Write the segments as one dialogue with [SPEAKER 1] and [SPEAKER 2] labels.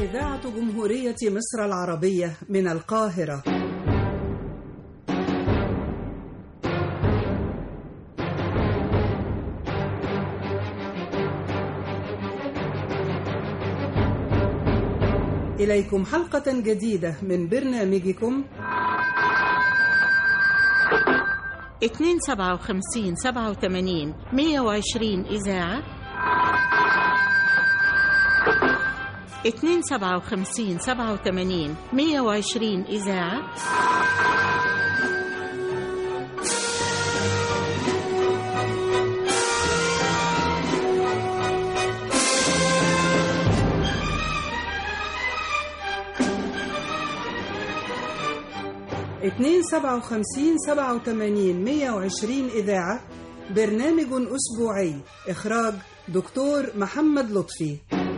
[SPEAKER 1] إذاعة جمهورية مصر العربية من القاهرة إليكم حلقة جديدة من برنامجكم
[SPEAKER 2] اتنين سبعة وخمسين سبعة وثمانين مية وعشرين إذاعة اتنين سبعة وخمسين سبعة وثمانين مية وعشرين إذاعة
[SPEAKER 1] اتنين سبعة وخمسين سبعة وثمانين مية وعشرين إذاعة برنامج أسبوعي إخراج دكتور محمد لطفي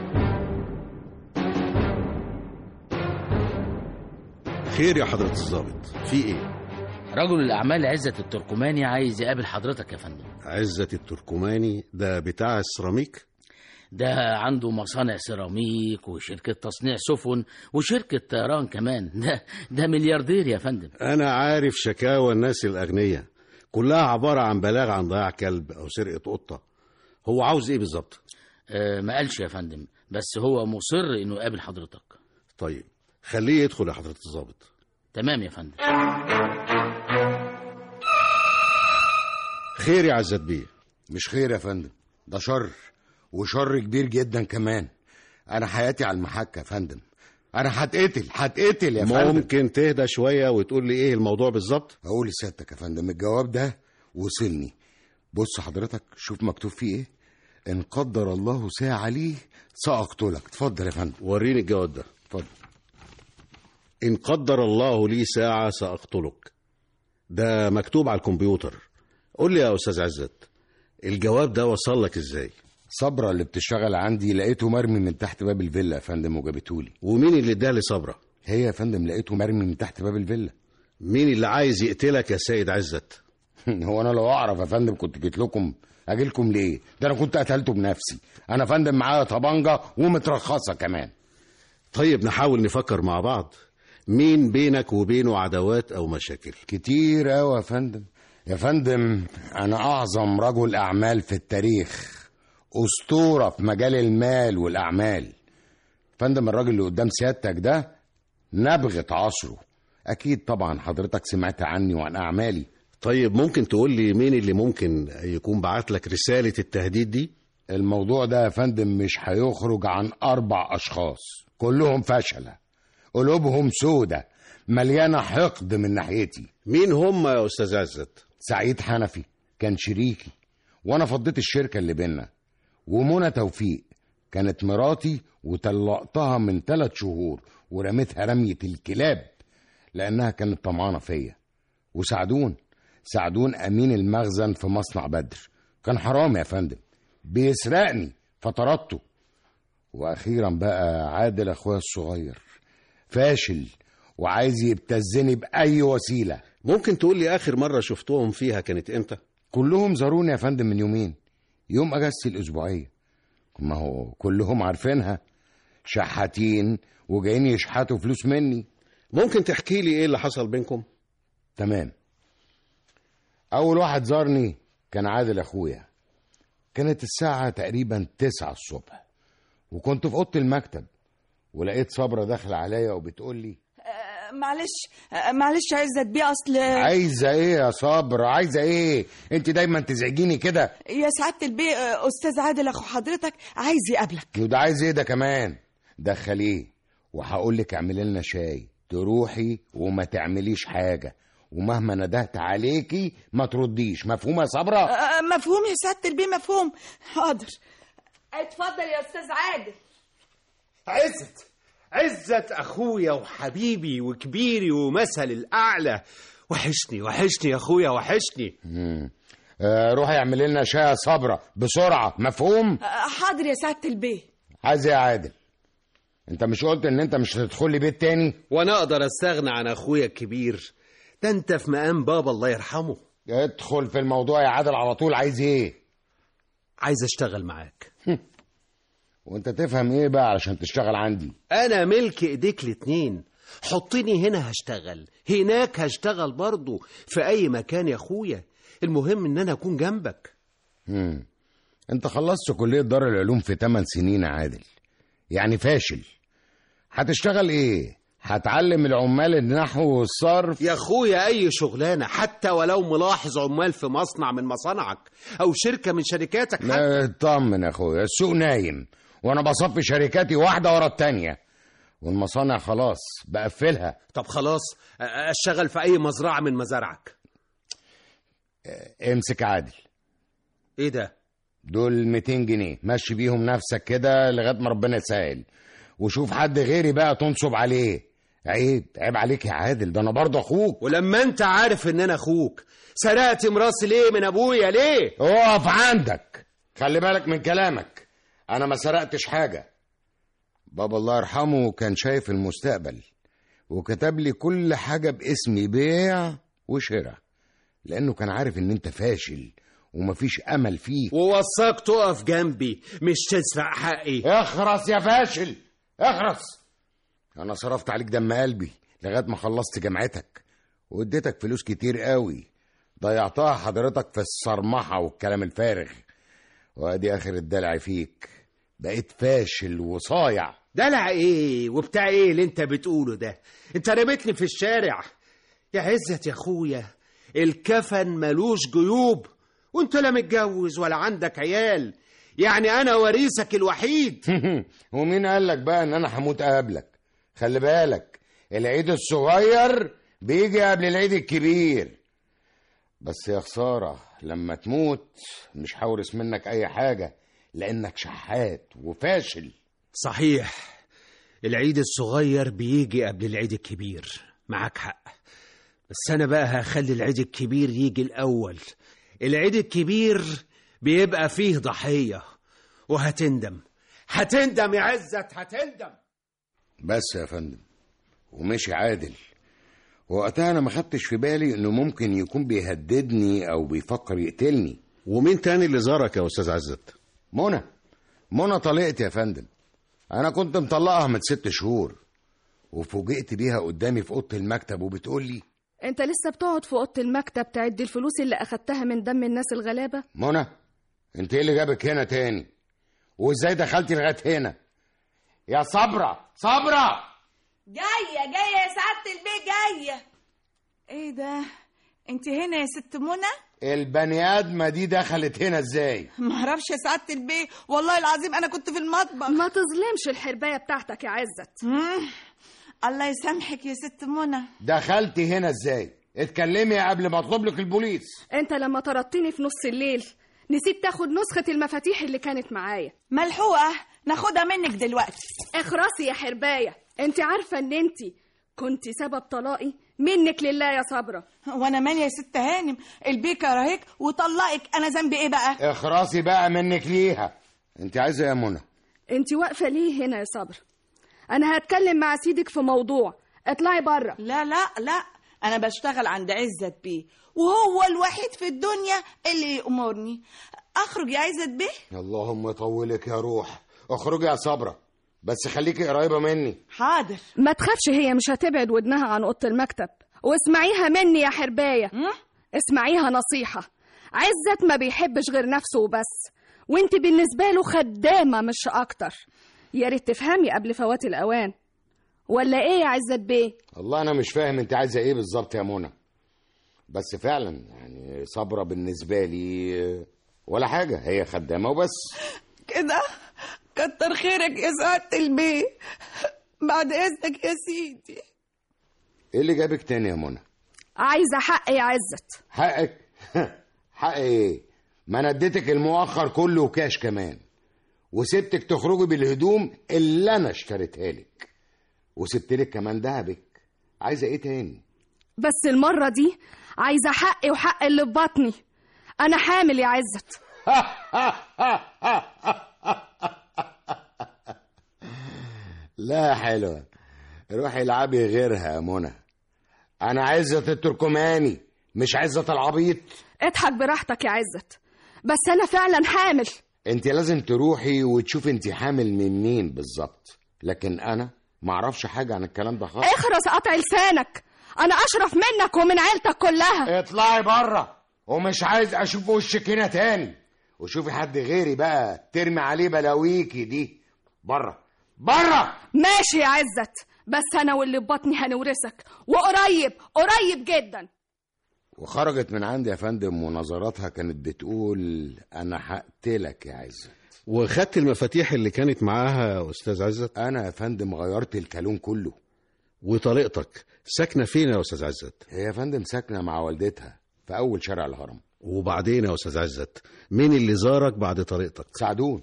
[SPEAKER 3] خير يا حضرة الضابط في ايه
[SPEAKER 4] رجل الأعمال عزت التركماني عايز يقابل حضرتك يا فندم
[SPEAKER 3] عزة التركماني ده بتاع السيراميك
[SPEAKER 4] ده عنده مصانع سيراميك وشركة تصنيع سفن وشركة طيران كمان ده ده ملياردير يا فندم
[SPEAKER 3] انا عارف شكاوى الناس الاغنياء كلها عبارة عن بلاغ عن ضياع كلب او سرقة قطة هو عاوز ايه بالظبط
[SPEAKER 4] آه ما قالش يا فندم بس هو مصر إنه يقابل حضرتك
[SPEAKER 3] طيب خليه يدخل يا حضرة الضابط
[SPEAKER 4] تمام يا فندم
[SPEAKER 3] خير يا عزت بيه
[SPEAKER 5] مش خير يا فندم ده شر وشر كبير جدا كمان انا حياتي على المحك يا فندم انا هتقتل هتقتل يا فندم
[SPEAKER 3] ممكن تهدى شوية وتقول لي ايه الموضوع بالظبط
[SPEAKER 5] اقول لسيادتك يا فندم الجواب ده وصلني بص حضرتك شوف مكتوب فيه ايه ان قدر الله ساعة ليه سأقتلك اتفضل يا فندم
[SPEAKER 3] وريني الجواب ده
[SPEAKER 5] اتفضل
[SPEAKER 3] إن قدر الله لي ساعة سأقتلك ده مكتوب على الكمبيوتر قول لي يا أستاذ عزت الجواب ده وصل لك إزاي
[SPEAKER 5] صبرا اللي بتشتغل عندي لقيته مرمي من تحت باب الفيلا يا فندم وجابتهولي
[SPEAKER 3] ومين اللي اداها لصبرة
[SPEAKER 5] هي يا فندم لقيته مرمي من تحت باب الفيلا
[SPEAKER 3] مين اللي عايز يقتلك يا سيد عزت
[SPEAKER 5] هو انا لو اعرف يا فندم كنت جيت لكم اجي لكم ليه ده انا كنت قتلته بنفسي انا يا فندم معايا طبنجه ومترخصه كمان
[SPEAKER 3] طيب نحاول نفكر مع بعض مين بينك وبينه عداوات أو مشاكل
[SPEAKER 5] كتير قوي يا فندم يا فندم انا اعظم رجل اعمال في التاريخ اسطوره في مجال المال والاعمال فندم الراجل اللي قدام سيادتك ده نبغه عصره اكيد طبعا حضرتك سمعت عني وعن اعمالي
[SPEAKER 3] طيب ممكن تقول لي مين اللي ممكن يكون بعت لك رسالة التهديد دي
[SPEAKER 5] الموضوع ده يا فندم مش هيخرج عن اربع اشخاص كلهم فشله قلوبهم سودة مليانه حقد من ناحيتي
[SPEAKER 3] مين هم يا أستاذ عزت
[SPEAKER 5] سعيد حنفي كان شريكي وانا فضيت الشركه اللي بينا ومنى توفيق كانت مراتي وطلقتها من ثلاث شهور ورميتها رمية الكلاب لأنها كانت طمعانة فيا وسعدون سعدون أمين المخزن في مصنع بدر كان حرام يا فندم بيسرقني فطردته وأخيرا بقى عادل أخويا الصغير فاشل وعايز يبتزني بأي وسيلة
[SPEAKER 3] ممكن تقول لي آخر مرة شفتهم فيها كانت إمتى
[SPEAKER 5] كلهم زاروني يا فندم من يومين يوم اجازتي الاسبوعيه ما هو كلهم عارفينها شحاتين وجايين يشحتوا فلوس مني
[SPEAKER 3] ممكن تحكي لي إيه اللي حصل بينكم
[SPEAKER 5] تمام اول واحد زارني كان عادل اخويا كانت الساعه تقريبا تسعة الصبح وكنت في اوضه المكتب ولقيت صبرة داخله عليا وبتقول لي
[SPEAKER 6] معلش معلش عزت بيه اصل
[SPEAKER 5] عايزه ايه يا صبر عايزه ايه انت دايما تزعجيني كده
[SPEAKER 6] يا سعاده البيه استاذ عادل اخو حضرتك عايز يقابلك
[SPEAKER 5] وده عايز ايه ده كمان دخليه وهقول لك اعملي لنا شاي تروحي وما تعمليش حاجه ومهما ندهت عليكي ما ترديش مفهومه يا صبره
[SPEAKER 6] أه، مفهوم يا سعاده البيه مفهوم حاضر اتفضل يا استاذ عادل
[SPEAKER 7] عزت عزت اخويا وحبيبي وكبيري ومثل الاعلى وحشني وحشني يا اخويا وحشني
[SPEAKER 5] مم. آه روحي اعملي لنا شاي يا صبره بسرعه مفهوم
[SPEAKER 6] أه، حاضر يا سعاده البيه
[SPEAKER 5] عايز ايه يا عادل انت مش قلت ان انت مش هتدخل لي بيت تاني
[SPEAKER 7] وانا اقدر استغنى عن اخويا الكبير ده انت في مقام بابا الله يرحمه
[SPEAKER 5] ادخل في الموضوع يا عادل على طول عايز ايه
[SPEAKER 7] عايز اشتغل معاك
[SPEAKER 5] وانت تفهم ايه بقى علشان تشتغل عندي
[SPEAKER 7] انا ملك ايديك الاتنين حطني هنا هشتغل هناك هشتغل برضو في اي مكان يا اخويا المهم ان انا اكون جنبك
[SPEAKER 5] مم. انت خلصت كلية دار العلوم في 8 سنين يا عادل يعني فاشل هتشتغل ايه هتعلم العمال النحو والصرف
[SPEAKER 7] يا اخويا اي شغلانه حتى ولو ملاحظ عمال في مصنع من مصانعك او شركه من شركاتك حتى
[SPEAKER 5] لا اطمن يا اخويا السوق نايم وانا بصفي شركاتي واحده ورا التانيه والمصانع خلاص بقفلها
[SPEAKER 7] طب خلاص أ- اشتغل في اي مزرعه من مزارعك
[SPEAKER 5] امسك عادل
[SPEAKER 7] ايه ده
[SPEAKER 5] دول 200 جنيه مشي بيهم نفسك كده لغايه ما ربنا يسهل وشوف حد غيري بقى تنصب عليه عيب عيب عليك يا عادل ده انا برضه اخوك
[SPEAKER 7] ولما انت عارف ان انا اخوك سرقت مراسي ليه من ابويا ليه
[SPEAKER 5] اقف عندك خلي بالك من كلامك انا ما سرقتش حاجه بابا الله يرحمه كان شايف المستقبل وكتب لي كل حاجه باسمي بيع وشراء لانه كان عارف ان انت فاشل ومفيش امل فيك
[SPEAKER 7] ووصاك تقف جنبي مش تسرق حقي
[SPEAKER 5] اخرس يا فاشل اخرس انا صرفت عليك دم قلبي لغايه ما خلصت جامعتك واديتك فلوس كتير قوي ضيعتها حضرتك في الصرمحه والكلام الفارغ وادي اخر الدلع فيك بقيت فاشل وصايع
[SPEAKER 7] دلع ايه وبتاع ايه اللي انت بتقوله ده انت رميتني في الشارع يا عزت يا اخويا الكفن ملوش جيوب وانت لا متجوز ولا عندك عيال يعني انا وريثك الوحيد
[SPEAKER 5] ومين قال لك بقى ان انا هموت قبلك خلي بالك العيد الصغير بيجي قبل العيد الكبير بس يا خسارة لما تموت مش هورث منك أي حاجة لأنك شحات وفاشل
[SPEAKER 7] صحيح العيد الصغير بيجي قبل العيد الكبير معاك حق بس انا بقى هخلي العيد الكبير يجي الاول العيد الكبير بيبقى فيه ضحية وهتندم هتندم يا عزت هتندم
[SPEAKER 5] بس يا فندم ومشي عادل وقتها أنا ما خدتش في بالي إنه ممكن يكون بيهددني أو بيفكر يقتلني
[SPEAKER 3] ومين تاني اللي زارك يا استاذ عزت
[SPEAKER 5] منى منى طلقت يا فندم أنا كنت مطلقها من ست شهور وفوجئت بيها قدامي في أوضة المكتب وبتقول لي
[SPEAKER 8] انت لسه بتقعد في اوضه المكتب تعد الفلوس اللي اخدتها من دم الناس الغلابه
[SPEAKER 5] منى انت ايه اللي جابك هنا تاني وازاي دخلتي لغايه هنا يا صبرة صبرة
[SPEAKER 6] جاية جاية يا سعادة البيه جاية ايه ده انت هنا يا ست منى
[SPEAKER 5] البني ادمه دي دخلت هنا ازاي
[SPEAKER 6] معرفش يا سعادة البيه والله العظيم انا كنت في المطبخ
[SPEAKER 8] ما تظلمش الحربايه بتاعتك يا عزت
[SPEAKER 6] مم. الله يسامحك يا ست منى
[SPEAKER 5] دخلتي هنا ازاي اتكلمي قبل ما اطلب لك البوليس
[SPEAKER 8] انت لما طردتني في نص الليل نسيت تاخد نسخه المفاتيح اللي كانت معايا
[SPEAKER 6] ملحوقة ناخدها منك دلوقتي
[SPEAKER 8] اخرسي يا حربايه انت عارفه ان انت كنت سبب طلاقي منك لله يا صبرة
[SPEAKER 6] وانا مالي يا ست هانم البيه كرهك وطلقك انا ذنبي ايه بقى
[SPEAKER 5] اخرسي بقى منك ليها انت عايزه إيه يا منى
[SPEAKER 8] انت واقفه ليه هنا يا صبر انا هتكلم مع سيدك في موضوع اطلعي بره
[SPEAKER 6] لا لا لا انا بشتغل عند عزت بيه وهو الوحيد في الدنيا اللي يأمرني اخرج يا عزت بيه
[SPEAKER 5] اللهم يطولك يا روح اخرجي يا صبرة بس خليكي قريبه مني
[SPEAKER 6] حاضر
[SPEAKER 8] ما تخافش هي مش هتبعد ودنها عن اوضه المكتب واسمعيها مني يا حربايه اسمعيها نصيحه عزت ما بيحبش غير نفسه وبس وانت بالنسبه له خدامه مش اكتر يا ريت تفهمي قبل فوات الاوان ولا ايه يا عزت بيه
[SPEAKER 5] والله انا مش فاهم انت عايزه ايه بالظبط يا منى بس فعلا يعني صبرة بالنسبه لي ولا حاجه هي خدامه وبس
[SPEAKER 6] كده كتر خيرك يا سعادة البيه بعد اذنك يا سيدي
[SPEAKER 5] ايه اللي جابك تاني يا منى
[SPEAKER 8] عايزه حق يا عزت
[SPEAKER 5] حقك حق ايه ما انا اديتك المؤخر كله وكاش كمان وسبتك تخرجي بالهدوم اللي انا اشتريتها لك وسبت لك كمان دهبك عايزه ايه تاني
[SPEAKER 8] بس المره دي عايزه حقي وحق اللي في بطني انا حامل يا عزت
[SPEAKER 5] لا حلوة روحي العبي غيرها يا منى انا عزة التركماني مش عزة العبيط
[SPEAKER 8] اضحك براحتك يا عزت بس انا فعلا حامل
[SPEAKER 5] انت لازم تروحي وتشوفي انت حامل من مين بالظبط لكن انا ما اعرفش حاجه عن الكلام ده خالص
[SPEAKER 8] اخرس قطع لسانك انا اشرف منك ومن عيلتك كلها
[SPEAKER 5] اطلعي بره ومش عايز اشوف وشك هنا تاني وشوفي حد غيري بقى ترمي عليه بلاويكي دي بره بره
[SPEAKER 8] ماشي يا عزت بس انا واللي في بطني هنورثك وقريب قريب جدا
[SPEAKER 5] وخرجت من عندي يا فندم ونظراتها كانت بتقول انا هقتلك يا عزت
[SPEAKER 3] وخدت المفاتيح اللي كانت معاها يا استاذ عزت
[SPEAKER 5] انا يا فندم غيرت الكالون كله
[SPEAKER 3] وطليقتك ساكنه فين يا استاذ عزت
[SPEAKER 5] هي يا فندم ساكنه مع والدتها في اول شارع الهرم
[SPEAKER 3] وبعدين يا استاذ عزت مين اللي زارك بعد طريقتك
[SPEAKER 5] سعدون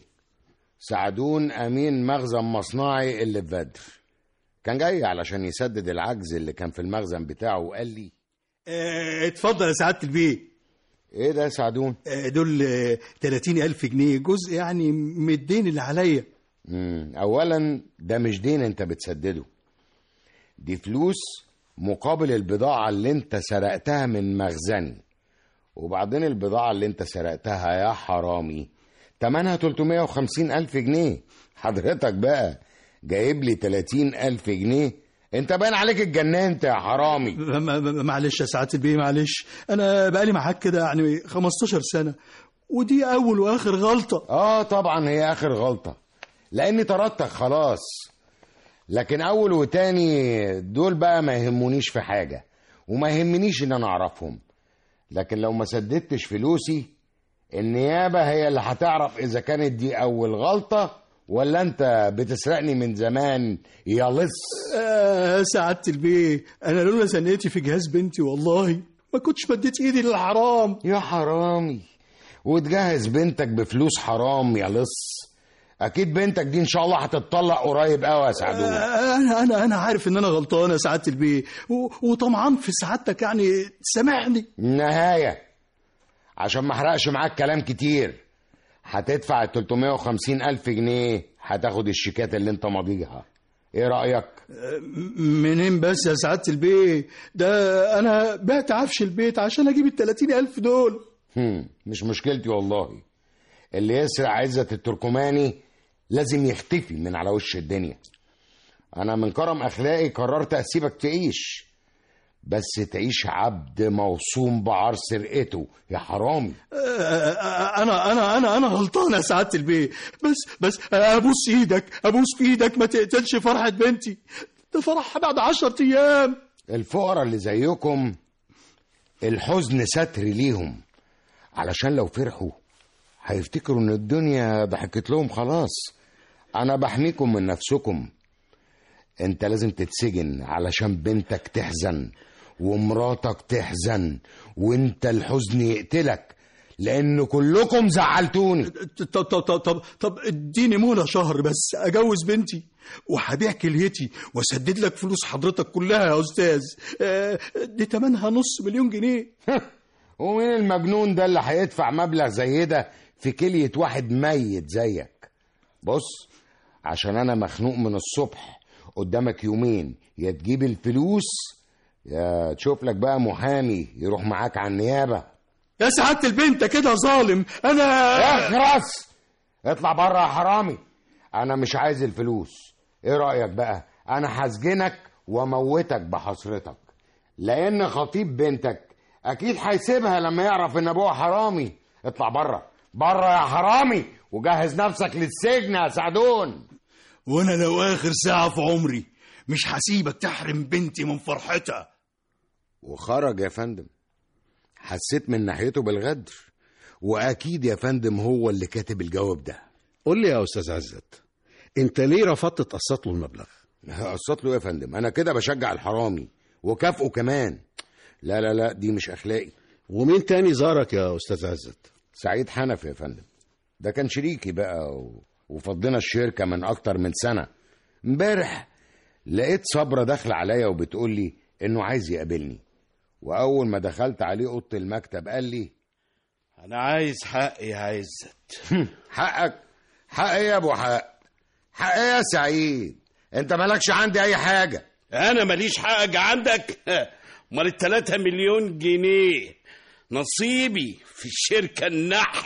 [SPEAKER 5] سعدون امين مخزن مصنعي اللي في بدر كان جاي علشان يسدد العجز اللي كان في المخزن بتاعه وقال لي
[SPEAKER 9] آه، اتفضل يا سعاده البيه
[SPEAKER 5] ايه ده يا سعدون
[SPEAKER 9] آه، دول آه، 30 ألف جنيه جزء يعني من الدين اللي عليا
[SPEAKER 5] مم. اولا ده مش دين انت بتسدده دي فلوس مقابل البضاعة اللي انت سرقتها من مخزني وبعدين البضاعة اللي انت سرقتها يا حرامي تمنها 350 ألف جنيه حضرتك بقى جايب لي 30 ألف جنيه انت باين عليك اتجننت يا حرامي
[SPEAKER 9] ما- ما- ما- معلش يا سعاده البيه معلش انا بقالي معاك كده يعني 15 سنه ودي اول واخر غلطه
[SPEAKER 5] اه طبعا هي اخر غلطة لاني طردتك خلاص لكن اول وتاني دول بقى ما يهمونيش في حاجة وما يهمنيش ان انا اعرفهم لكن لو ما سددتش فلوسي النيابة هي اللي هتعرف اذا كانت دي اول غلطة ولا انت بتسرقني من زمان يا لص
[SPEAKER 9] آه سعاده البيه انا لولا زنقتي في جهاز بنتي والله ما كنتش مديت ايدي للحرام
[SPEAKER 5] يا حرامي وتجهز بنتك بفلوس حرام يا لص اكيد بنتك دي ان شاء الله هتتطلق قريب قوي يا سعدون
[SPEAKER 9] آه، انا انا انا عارف ان انا غلطان يا سعاده البيه و- وطمعان في سعادتك يعني تسامحني
[SPEAKER 5] النهاية عشان ما احرقش معاك كلام كتير هتدفع ال 350 ألف جنيه هتاخد الشيكات اللي انت ماضيها ايه رأيك؟
[SPEAKER 9] منين بس يا سعاده البيه ده انا بعت عفش البيت عشان اجيب ال 30 الف دول
[SPEAKER 5] هم مش مشكلتي والله اللي يسرق عزة التركماني لازم يختفي من على وش الدنيا انا من كرم اخلاقي قررت اسيبك تعيش بس تعيش عبد موصوم بعار سرقته يا حرامي
[SPEAKER 9] آه، انا انا انا انا غلطان يا سعاده البيه بس بس ابوس ايدك ابوس في ايدك ما تقتلش فرحه بنتي ده فرحها بعد 10 ايام
[SPEAKER 5] الفقراء اللي زيكم الحزن ستر ليهم علشان لو فرحوا هيفتكروا ان الدنيا ضحكت لهم خلاص انا بحميكم من نفسكم انت لازم تتسجن علشان بنتك تحزن ومراتك تحزن وانت الحزن يقتلك لان كلكم زعلتوني
[SPEAKER 9] طب طب طب طب طب اديني مهله شهر بس اجوز بنتي وهبيع كليتي واسدد لك فلوس حضرتك كلها يا استاذ آه، دي تمنها نص مليون جنيه
[SPEAKER 5] ومين المجنون ده اللي هيدفع مبلغ زي ده في كلية واحد ميت زيك بص عشان انا مخنوق من الصبح قدامك يومين يا تجيب الفلوس يا تشوف لك بقى محامي يروح معاك على النيابة
[SPEAKER 9] يا سعاده البنت كده ظالم انا
[SPEAKER 5] اخرس اطلع بره يا حرامي انا مش عايز الفلوس ايه رأيك بقى انا هسجنك واموتك بحسرتك لان خطيب بنتك اكيد هيسيبها لما يعرف ان ابوها حرامي اطلع بره بره يا حرامي وجهز نفسك للسجن يا سعدون
[SPEAKER 9] وانا لو اخر ساعه في عمري مش هسيبك تحرم بنتي من فرحتها
[SPEAKER 5] وخرج يا فندم حسيت من ناحيته بالغدر واكيد يا فندم هو اللي كاتب الجواب ده
[SPEAKER 3] قول لي يا استاذ عزت انت ليه رفضت تقسط له المبلغ
[SPEAKER 5] قسط له إيه يا فندم انا كده بشجع الحرامي وكافئه كمان لا لا لا دي مش اخلاقي
[SPEAKER 3] ومين تاني زارك يا استاذ عزت
[SPEAKER 5] سعيد حنفي يا فندم ده كان شريكي بقى و... وفضينا الشركة من أكتر من سنة امبارح لقيت صبرة داخلة عليا وبتقول لي إنه عايز يقابلني وأول ما دخلت عليه أوضة المكتب قال لي
[SPEAKER 10] انا عايز حقي يا عزت
[SPEAKER 5] حقك حق إيه يا أبو حق حق إيه يا سعيد أنت مالكش عندي أي حاجة
[SPEAKER 10] انا ماليش حاجة عندك امال التلاتة مليون جنيه نصيبي في الشركة النحس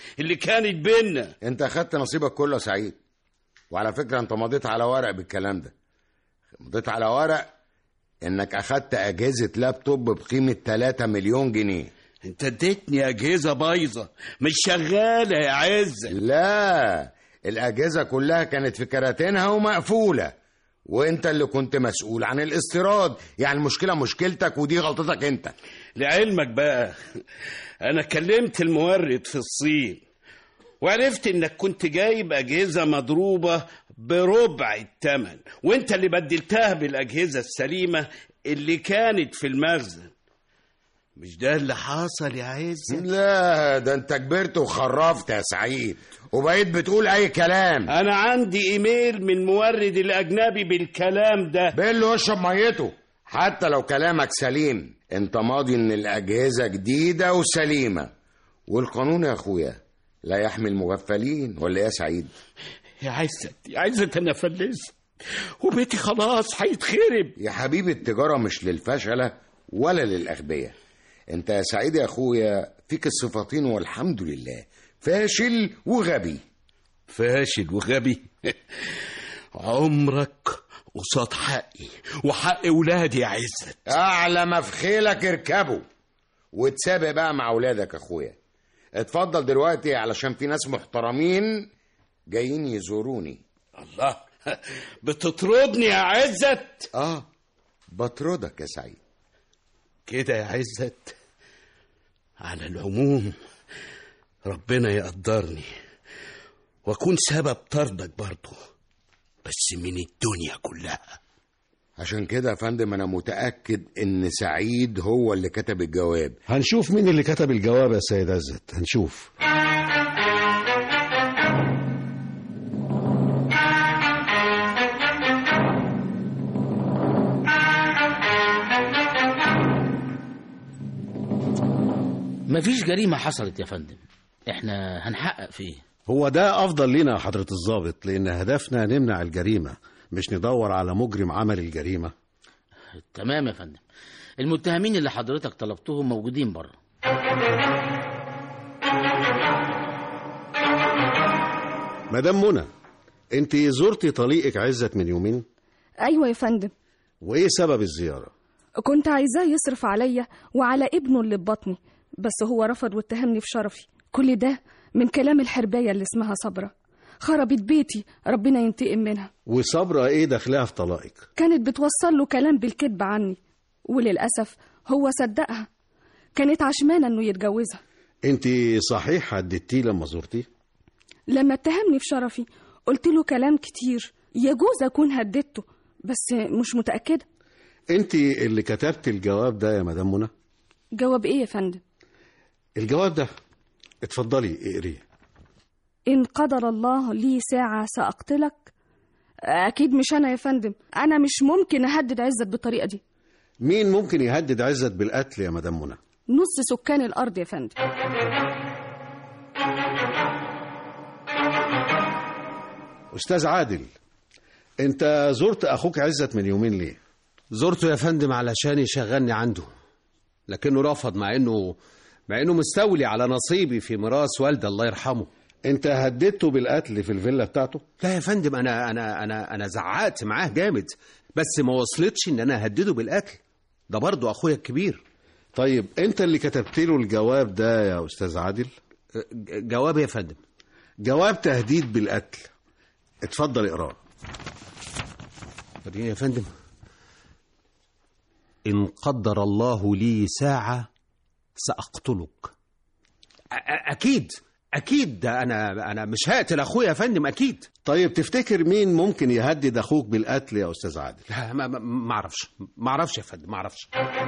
[SPEAKER 10] اللي كانت بينا
[SPEAKER 5] انت اخدت نصيبك كله يا سعيد وعلى فكره انت مضيت على ورق بالكلام ده مضيت على ورق انك اخدت اجهزه لابتوب بقيمه 3 مليون جنيه
[SPEAKER 10] انت اديتني اجهزه بايظه مش شغاله يا عز
[SPEAKER 5] لا الاجهزه كلها كانت في كراتينها ومقفوله وانت اللي كنت مسؤول عن الاستيراد يعني المشكله مشكلتك ودي غلطتك انت
[SPEAKER 10] لعلمك بقى انا كلمت المورد في الصين وعرفت انك كنت جايب اجهزه مضروبه بربع الثمن وانت اللي بدلتها بالاجهزه السليمه اللي كانت في المخزن مش ده اللي حصل يا عز
[SPEAKER 5] لا ده انت كبرت وخرفت يا سعيد وبقيت بتقول اي كلام
[SPEAKER 10] انا عندي ايميل من مورد الاجنبي بالكلام ده
[SPEAKER 5] بيل واشرب ميته حتى لو كلامك سليم انت ماضي ان الاجهزه جديده وسليمه والقانون يا اخويا لا يحمي المغفلين ولا يا سعيد
[SPEAKER 10] يا عزت يا عزت انا فلست وبيتي خلاص هيتخرب
[SPEAKER 5] يا حبيبي التجاره مش للفشله ولا للاغبياء انت يا سعيد يا اخويا فيك الصفتين والحمد لله فاشل وغبي
[SPEAKER 10] فاشل وغبي عمرك قصاد حقي وحق ولادي يا عزت
[SPEAKER 5] اعلى ما في خيلك اركبه وتسابق بقى مع اولادك يا اخويا اتفضل دلوقتي علشان في ناس محترمين جايين يزوروني
[SPEAKER 10] الله بتطردني يا عزت
[SPEAKER 5] اه بطردك يا سعيد
[SPEAKER 10] كده يا عزت على العموم ربنا يقدرني واكون سبب طردك برضه بس من الدنيا كلها
[SPEAKER 5] عشان كده يا فندم انا متاكد ان سعيد هو اللي كتب الجواب
[SPEAKER 3] هنشوف مين اللي كتب الجواب يا سيد عزت هنشوف
[SPEAKER 4] مفيش جريمة حصلت يا فندم احنا هنحقق فيه
[SPEAKER 3] هو ده افضل لينا يا حضرة الضابط لان هدفنا نمنع الجريمة مش ندور على مجرم عمل الجريمة
[SPEAKER 4] تمام يا فندم المتهمين اللي حضرتك طلبتهم موجودين بره
[SPEAKER 3] مدام منى انت زرتي طليقك عزت من يومين
[SPEAKER 8] ايوه يا فندم
[SPEAKER 3] وايه سبب الزيارة
[SPEAKER 8] كنت عايزاه يصرف عليا وعلى ابنه اللي في بطني بس هو رفض واتهمني في شرفي كل ده من كلام الحرباية اللي اسمها صبرة خربت بيتي ربنا ينتقم منها
[SPEAKER 3] وصبرة ايه دخلها في طلاقك
[SPEAKER 8] كانت بتوصل له كلام بالكذب عني وللأسف هو صدقها كانت عشمانة انه يتجوزها
[SPEAKER 3] انت صحيح هددتيه لما زرتيه
[SPEAKER 8] لما اتهمني في شرفي قلت له كلام كتير يجوز اكون هددته بس مش متأكدة
[SPEAKER 3] انت اللي كتبت الجواب ده يا مدام منى
[SPEAKER 8] جواب ايه يا فندم
[SPEAKER 3] الجواب ده اتفضلي اقريه
[SPEAKER 8] إن قدر الله لي ساعة سأقتلك أكيد مش أنا يا فندم أنا مش ممكن أهدد عزت بالطريقة دي
[SPEAKER 3] مين ممكن يهدد عزت بالقتل يا مدام منى
[SPEAKER 8] نص سكان الأرض يا فندم
[SPEAKER 3] استاذ عادل انت زرت اخوك عزت من يومين ليه
[SPEAKER 7] زرته يا فندم علشان يشغلني عنده لكنه رفض مع انه مع انه مستولي على نصيبي في ميراث والدي الله يرحمه
[SPEAKER 3] انت هددته بالقتل في الفيلا بتاعته
[SPEAKER 7] لا يا فندم انا انا انا انا زعقت معاه جامد بس ما وصلتش ان انا اهدده بالقتل ده برضه اخويا الكبير
[SPEAKER 3] طيب انت اللي كتبت له الجواب ده يا استاذ عادل
[SPEAKER 7] ج- جواب يا فندم
[SPEAKER 3] جواب تهديد بالقتل اتفضل اقراه
[SPEAKER 7] وريني يا فندم إن قدر الله لي ساعة سأقتلك أ- أ- أكيد أكيد ده أنا أنا مش هقتل أخويا يا فندم أكيد
[SPEAKER 3] طيب تفتكر مين ممكن يهدد اخوك بالقتل يا استاذ عادل
[SPEAKER 7] لا ما ما- ما أعرفش ما أعرفش يا فندم ما أعرفش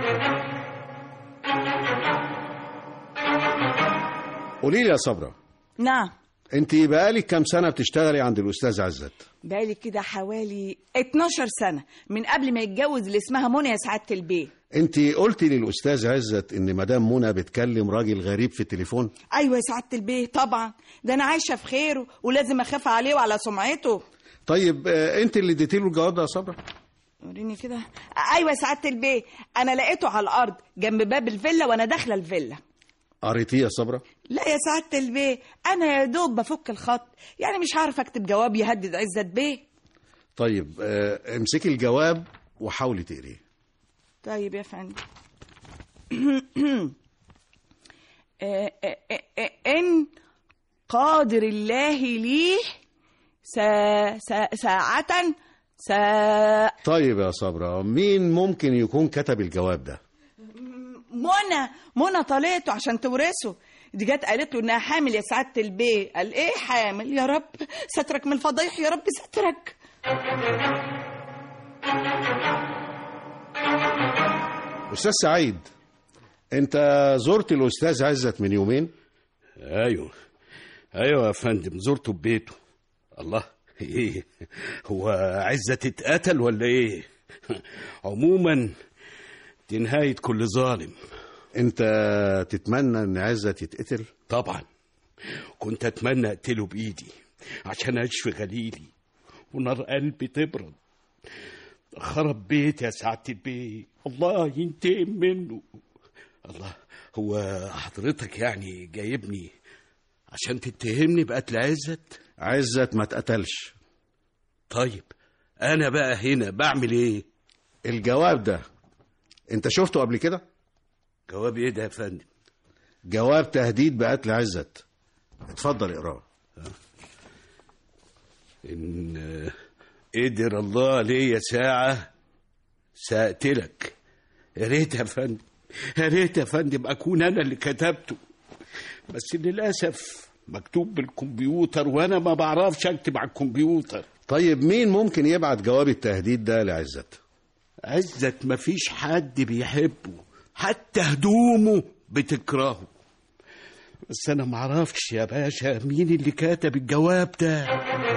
[SPEAKER 3] قولي لي يا صبرا
[SPEAKER 6] نعم
[SPEAKER 3] انت بقالك كام سنه بتشتغلي عند الاستاذ عزت
[SPEAKER 6] بقالي كده حوالي 12 سنة من قبل ما يتجوز اللي اسمها منى يا سعادة البيه
[SPEAKER 3] انت قلتي للاستاذ عزت ان مدام منى بتكلم راجل غريب في التليفون
[SPEAKER 6] أيوة يا سعادة البيه طبعا ده أنا عايشة في خيره ولازم أخاف عليه وعلى سمعته
[SPEAKER 3] طيب آه، انت اللي اديتي له الجواب ده يا صبرا
[SPEAKER 6] وريني كده أيوة يا سعادة البيه أنا لقيته على الأرض جنب باب الفيلا وأنا داخلة الفيلا
[SPEAKER 3] قريتيه يا صبرا
[SPEAKER 6] لا يا سعادة البيه أنا يا دوب بفك الخط يعني مش عارف أكتب جواب يهدد عزت بيه
[SPEAKER 3] طيب آه، امسكي الجواب وحاولي تقريه
[SPEAKER 6] طيب يا فندم آه، آه، آه، آه، إن قادر الله لي سا سا ساعة سا
[SPEAKER 3] طيب يا صبرا مين ممكن يكون كتب الجواب ده
[SPEAKER 6] منى منى طلعته عشان تورثه دي جت قالت له انها حامل يا سعاده البيه قال ايه حامل يا رب سترك من الفضايح يا رب سترك
[SPEAKER 3] استاذ سعيد انت زرت الاستاذ عزت من يومين
[SPEAKER 10] ايوه ايوه يا فندم زرته ببيته الله ايه هو عزت اتقتل ولا ايه عموما دي نهاية كل ظالم
[SPEAKER 3] انت تتمنى ان عزت يتقتل
[SPEAKER 10] طبعا كنت اتمنى اقتله بايدي عشان اشفي غليلي ونار قلبي تبرد خرب بيت يا سعادة البيه الله ينتقم منه الله هو حضرتك يعني جايبني عشان تتهمني بقتل عزت
[SPEAKER 3] عزت ما اتقتلش
[SPEAKER 10] طيب انا بقى هنا بعمل ايه
[SPEAKER 3] الجواب ده انت شفته قبل كده
[SPEAKER 10] جواب ايه ده يا فندم
[SPEAKER 3] جواب تهديد بقتل عزت اتفضل اقراه
[SPEAKER 10] إن آه، قدر الله ليا ساعة سأقتلك يا ريت يا فندم يا ريت يا فندم أكون أنا اللي كتبته بس للأسف مكتوب بالكمبيوتر وأنا ما بعرفش أكتب على الكمبيوتر
[SPEAKER 3] طيب مين ممكن يبعت جواب التهديد ده لعزت
[SPEAKER 10] عزت مفيش حد بيحبه حتى هدومه بتكرهه بس أنا معرفش يا باشا مين اللي كتب الجواب ده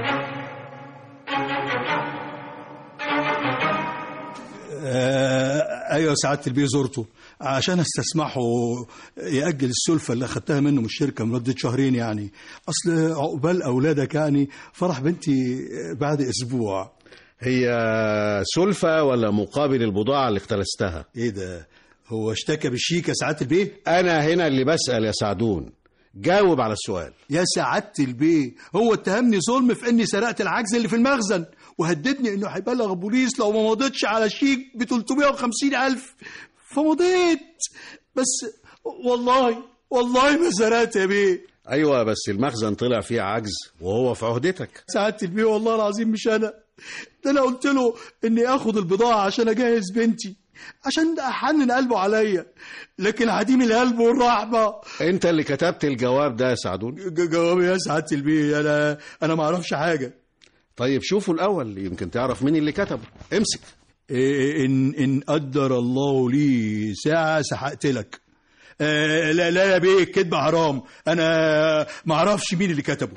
[SPEAKER 9] آه ايوه سعاده البيه زرته عشان استسمحه ياجل السلفه اللي اخدتها منه من الشركه لمده شهرين يعني اصل عقبال اولادك يعني فرح بنتي بعد اسبوع
[SPEAKER 3] هي سلفة ولا مقابل البضاعة اللي اختلستها
[SPEAKER 9] ايه ده هو اشتكى بالشيك يا سعاده البيه
[SPEAKER 3] انا هنا اللي بسأل يا سعدون جاوب على السؤال
[SPEAKER 9] يا سعاده البيه هو اتهمني ظلم في اني سرقت العجز اللي في المخزن وهددني انه هيبلغ بوليس لو ما مضيتش على شيك ب 350 الف فمضيت بس والله والله ما سرقت يا بيه
[SPEAKER 3] ايوه بس المخزن طلع فيه عجز وهو في عهدتك
[SPEAKER 9] سعاده البيه والله العظيم مش انا ده انا قلت له اني اخد البضاعه عشان اجهز بنتي عشان احنن قلبه عليا لكن عديم القلب والرحمه
[SPEAKER 3] انت اللي كتبت الجواب ده يا سعدون
[SPEAKER 9] ج- جوابي يا سعاده البيه انا انا ما اعرفش حاجه
[SPEAKER 3] طيب شوفوا الاول يمكن تعرف مين اللي كتبه امسك
[SPEAKER 9] إيه ان ان قدر الله لي ساعه سحقتلك آه لا لا يا بيه الكدب حرام انا ما اعرفش مين اللي كتبه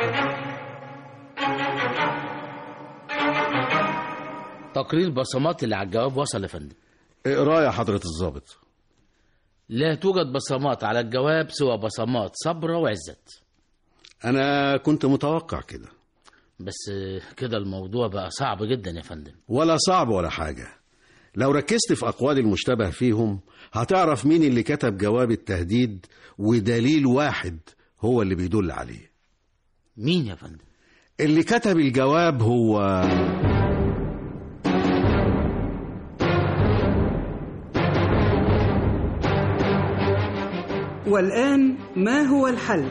[SPEAKER 4] تقرير البصمات اللي على الجواب وصل يا فندم
[SPEAKER 3] اقراه يا حضرة الضابط
[SPEAKER 4] لا توجد بصمات على الجواب سوى بصمات صبرة وعزت
[SPEAKER 3] انا كنت متوقع كده
[SPEAKER 4] بس كده الموضوع بقى صعب جدا يا فندم
[SPEAKER 3] ولا صعب ولا حاجة لو ركزت في أقوال المشتبه فيهم هتعرف مين اللي كتب جواب التهديد ودليل واحد هو اللي بيدل عليه
[SPEAKER 4] مين يا فندم
[SPEAKER 3] اللي كتب الجواب هو
[SPEAKER 1] والآن ما هو الحل؟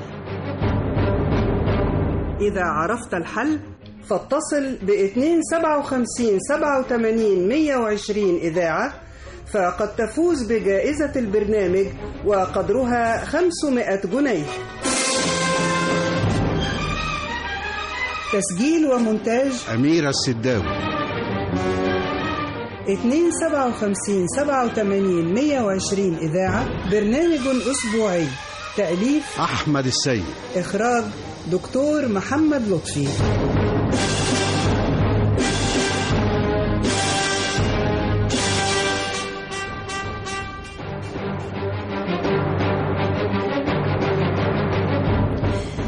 [SPEAKER 1] إذا عرفت الحل فاتصل ب 257 87 120 إذاعة فقد تفوز بجائزة البرنامج وقدرها 500 جنيه تسجيل ومونتاج
[SPEAKER 3] أميرة السداوي
[SPEAKER 1] 257 87 120 إذاعة برنامج أسبوعي تأليف
[SPEAKER 3] أحمد السيد
[SPEAKER 1] إخراج دكتور محمد لطفي
[SPEAKER 6] اهلا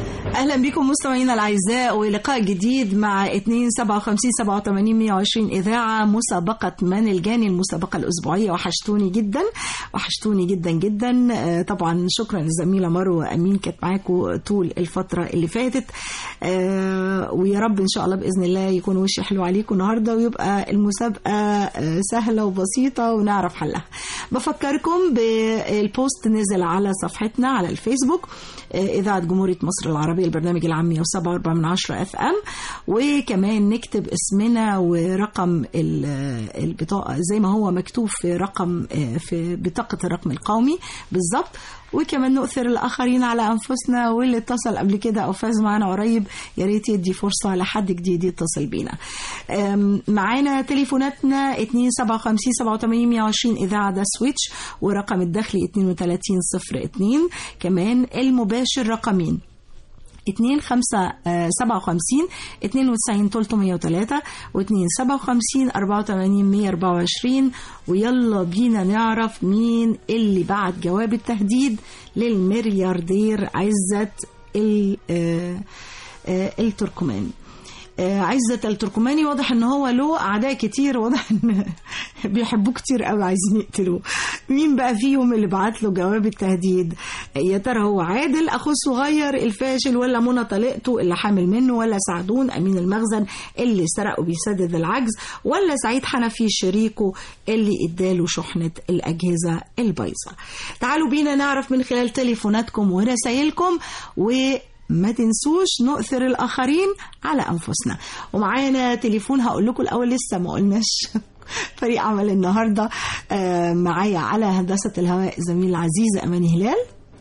[SPEAKER 11] اهلا بكم مستمعينا الاعزاء ولقاء جديد مع 2 57 87 120 اذاعه مسابقه من الجاني المسابقه الاسبوعيه وحشتوني جدا وحشتوني جدا جدا آه، طبعا شكرا للزميله مروه امين كانت معاكم طول الفتره اللي فاتت آه، ويا رب ان شاء الله باذن الله يكون وشي حلو عليكم النهارده ويبقى المسابقه آه، سهله وبسيطه ونعرف حلها بفكركم بالبوست نزل على صفحتنا على الفيسبوك آه، إذاعة جمهورية مصر العربية البرنامج العام 107.4 من 10 اف ام وكمان نكتب اسمنا ورقم ال- آه، البطاقة زي ما هو مكتوب في رقم آه، في بطاقة الرقم القومي بالظبط وكمان نؤثر الآخرين على أنفسنا واللي اتصل قبل كده أو فاز معانا قريب يا ريت يدي فرصة لحد جديد يتصل بينا أم، معانا تليفوناتنا 257 87 120 إذاعة ده سويتش ورقم الداخلي 3202 كمان المباشر رقمين 2 5 57 92 303 و 2 57 84 124 ويلا بينا نعرف مين اللي بعت جواب التهديد للملياردير عزت ال- آه، آه، التركماني آه، عزت التركماني واضح ان هو له اعداء كتير واضح ان بيحبوه كتير قوي عايزين يقتلوه مين بقى فيهم اللي بعت له جواب التهديد يا ترى هو عادل اخوه الصغير الفاشل ولا منى طليقته اللي حامل منه ولا سعدون امين المخزن اللي سرق وبيسدد العجز ولا سعيد حنفي شريكه اللي اداله شحنه الاجهزه البايظه تعالوا بينا نعرف من خلال تليفوناتكم ورسائلكم و ما تنسوش نؤثر الآخرين على أنفسنا ومعانا تليفون هقول لكم الأول لسه ما قلناش فريق عمل النهاردة آه، معايا على هندسة الهواء زميل العزيز أماني هلال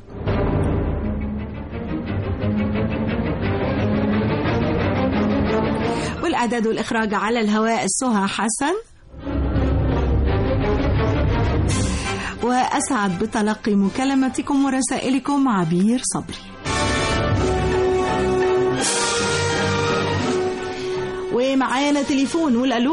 [SPEAKER 11] والإعداد والإخراج على الهواء سهى حسن وأسعد بتلقي مكالمتكم ورسائلكم عبير صبري ومعانا تليفون نقول الو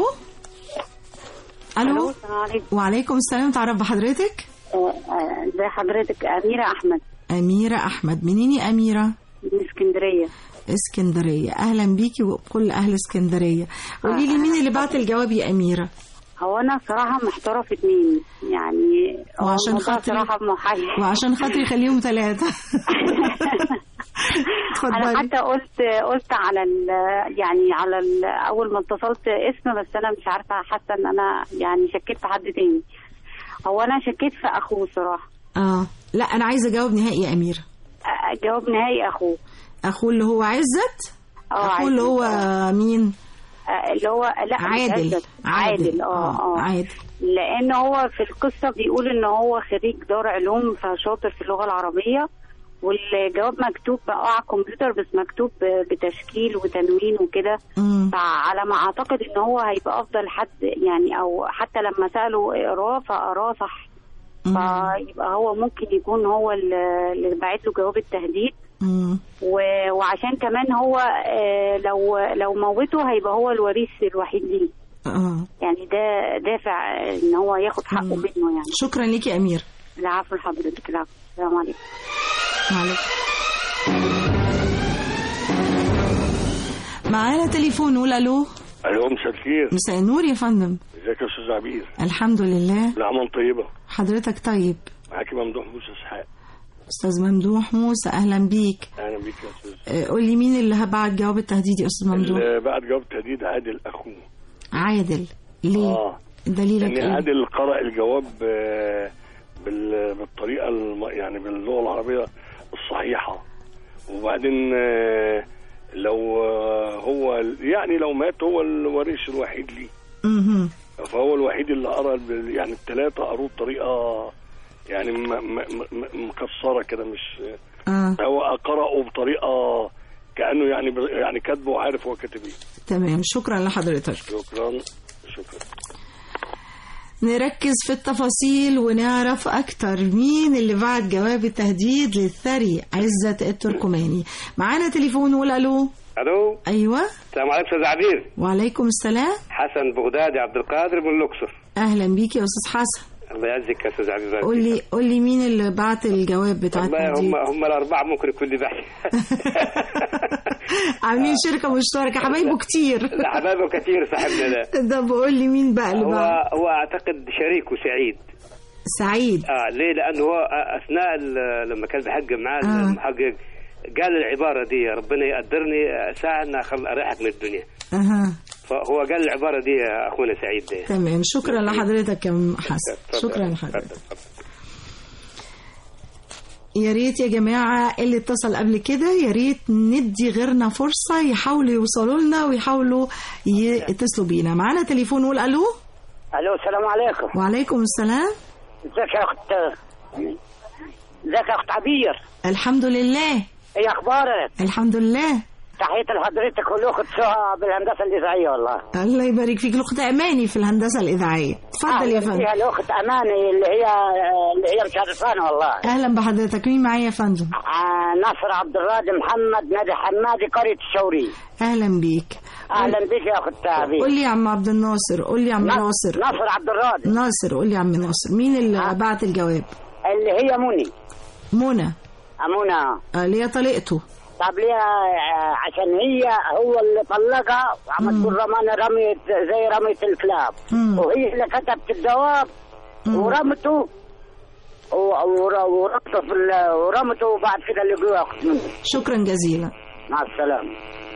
[SPEAKER 11] الو
[SPEAKER 12] السلام عليكم
[SPEAKER 11] وعليكم السلام تعرف بحضرتك
[SPEAKER 12] آه، آه، ازي حضرتك اميره احمد
[SPEAKER 11] أميرة أحمد منين يا أميرة
[SPEAKER 12] من اسكندريه
[SPEAKER 11] اسكندرية أهلا بيكي وكل أهل اسكندرية قولي لي مين اللي بعت الجواب يا أميرة
[SPEAKER 12] هو انا صراحه محتاره في اتنين يعني هو
[SPEAKER 11] وعشان
[SPEAKER 12] الموضوع
[SPEAKER 11] خاطري
[SPEAKER 12] صراحه محير
[SPEAKER 11] وعشان خاطري خليهم ثلاثة
[SPEAKER 12] انا حتى قلت قلت على ال يعني على ال اول ما اتصلت اسم بس انا مش عارفه حاسه ان انا يعني شكيت في حد تاني هو انا شكيت في اخوه صراحه
[SPEAKER 11] اه لا أنا عايزة جواب نهائي يا أميرة
[SPEAKER 12] آه، جواب نهائي اخوه
[SPEAKER 11] أخوه اللي هو عزت
[SPEAKER 12] اه
[SPEAKER 11] أخوه اللي هو مين
[SPEAKER 12] آه، اللي هو لا مش
[SPEAKER 11] عادل.
[SPEAKER 12] عزت.
[SPEAKER 11] عادل.
[SPEAKER 12] عادل اه اه
[SPEAKER 11] عادل
[SPEAKER 12] لان هو في القصه بيقول ان هو خريج دار علوم فشاطر في اللغه العربيه والجواب مكتوب بقى على الكمبيوتر بس مكتوب بتشكيل وتنوين وكده
[SPEAKER 11] مم.
[SPEAKER 12] فعلى ما اعتقد ان هو هيبقى افضل حد يعني او حتى لما سالوا اقراه فقراه صح فيبقى هو ممكن يكون هو اللي اللي باعت له جواب التهديد
[SPEAKER 11] مم.
[SPEAKER 12] و- وعشان كمان هو آه، لو لو موته هيبقى هو الوريث الوحيد ليه
[SPEAKER 11] اه
[SPEAKER 12] يعني ده دافع ان هو ياخد حقه منه يعني
[SPEAKER 11] شكرا ليكي يا أميرة
[SPEAKER 12] العفو لحضرتك العفو السلام عليكم
[SPEAKER 11] وعليكم معانا تليفون نقول الو
[SPEAKER 13] الو مساء الخير
[SPEAKER 11] مساء النور يا فندم
[SPEAKER 13] ازيك يا استاذ عبير
[SPEAKER 11] الحمد لله
[SPEAKER 13] نعمة طيبة
[SPEAKER 11] حضرتك طيب
[SPEAKER 13] معاكي ممدوح موسى اسحاق
[SPEAKER 11] استاذ ممدوح موسى اهلا بيك
[SPEAKER 13] اهلا بيك يا استاذ
[SPEAKER 11] آه، قول لي مين اللي بعت جواب التهديد يا استاذ ممدوح
[SPEAKER 13] اللي بعد جواب تهديد عادل اخوه
[SPEAKER 11] عادل ليه
[SPEAKER 13] اه
[SPEAKER 11] دليلك
[SPEAKER 13] ان
[SPEAKER 11] ايه
[SPEAKER 13] عادل قرأ الجواب آه، بال- بالطريقة الم... يعني باللغة العربية الصحيحة وبعدين آه، لو آه، هو يعني لو مات هو الوريث الوحيد ليه
[SPEAKER 11] مهم.
[SPEAKER 13] فهو الوحيد اللي قرا بال- يعني الثلاثة قروه بطريقة يعني م... م... م... مكسرة كده مش
[SPEAKER 11] اه
[SPEAKER 13] هو قرأه بطريقة كأنه يعني ب... يعني كاتبه وعارف هو كاتب ايه
[SPEAKER 11] تمام شكرا لحضرتك
[SPEAKER 13] شكرا شكرا
[SPEAKER 11] نركز في التفاصيل ونعرف أكتر مين اللي بعت جواب التهديد للثري عزت التركماني معانا تليفون نقول ألو
[SPEAKER 14] الو
[SPEAKER 11] أيوة
[SPEAKER 14] السلام عليكم استاذ عبير
[SPEAKER 11] وعليكم السلام
[SPEAKER 14] حسن بغدادي عبد القادر من الاقصر
[SPEAKER 11] أهلا بيك يا أستاذ حسن
[SPEAKER 14] الله يعزك يا استاذ عبد
[SPEAKER 11] قول لي قول لي مين اللي بعت الجواب بتاع
[SPEAKER 14] والله
[SPEAKER 11] التهديد
[SPEAKER 14] هم هم الاربعه ممكن يكون لي بحث
[SPEAKER 11] عاملين شركه مشتركه حبايبه كتير
[SPEAKER 14] لا حبايبه كثير صاحبنا ده
[SPEAKER 11] ده بقول لي مين بقى اللي
[SPEAKER 14] هو
[SPEAKER 11] بعت
[SPEAKER 14] هو اعتقد شريكه سعيد
[SPEAKER 11] سعيد
[SPEAKER 14] اه ليه لانه هو اثناء ال- لما كان بيحقق معاه
[SPEAKER 11] آه.
[SPEAKER 14] المحقق قال العباره دي ربنا يقدرني ساعه ان أخل- اريحك من الدنيا
[SPEAKER 11] اها
[SPEAKER 14] فهو قال العباره دي يا اخونا سعيد ده
[SPEAKER 11] تمام شكرا لحضرتك يا أم حسن شكرا لحضرتك يا ريت يا جماعة اللي اتصل قبل كده يا ريت ندي غيرنا فرصة يحاولوا يوصلوا لنا ويحاولوا يتصلوا بينا معانا تليفون نقول ألو
[SPEAKER 15] الو السلام عليكم
[SPEAKER 11] وعليكم السلام
[SPEAKER 15] ازيك يا اخت ازيك يا اخت عبير
[SPEAKER 11] الحمد لله
[SPEAKER 15] ايه اخبارك
[SPEAKER 11] الحمد لله
[SPEAKER 15] تحية لحضرتك والاخت سهى بالهندسة الإذاعية والله
[SPEAKER 11] الله يبارك فيك الأخت أماني في الهندسة الإذاعية اتفضل يا
[SPEAKER 15] أهلاً
[SPEAKER 11] فندم
[SPEAKER 15] فيها الاخت اماني اللي هي اللي هي مشرفانا والله
[SPEAKER 11] أهلا بحضرتك مين معايا يا فندم
[SPEAKER 15] آه، نصر عبد الراضي محمد نادي حمادي قرية الشوري
[SPEAKER 11] أهلا بيك
[SPEAKER 15] اهلا بك يا اخت عبير
[SPEAKER 11] قول لي يا عم عبد الناصر قول لي يا عم
[SPEAKER 15] نص-
[SPEAKER 11] ناصر
[SPEAKER 15] نصر عبد الراضي
[SPEAKER 11] ناصر قول لي يا عم ناصر مين اللي بعت الجواب
[SPEAKER 15] اللي هي مني
[SPEAKER 11] منى
[SPEAKER 15] منى
[SPEAKER 11] آه، اللي هي طليقته
[SPEAKER 15] طب ليه آه، عشان هي هو اللي طلقها وعم تقول رمانة رميت زي رمية الكلاب
[SPEAKER 11] مم.
[SPEAKER 15] وهي اللي كتبت الجواب ورمته و- ور- ورمته في ال- ورمته وبعد كده اللي جوه اخذ منه
[SPEAKER 11] شكرا جزيلا
[SPEAKER 15] مع السلامة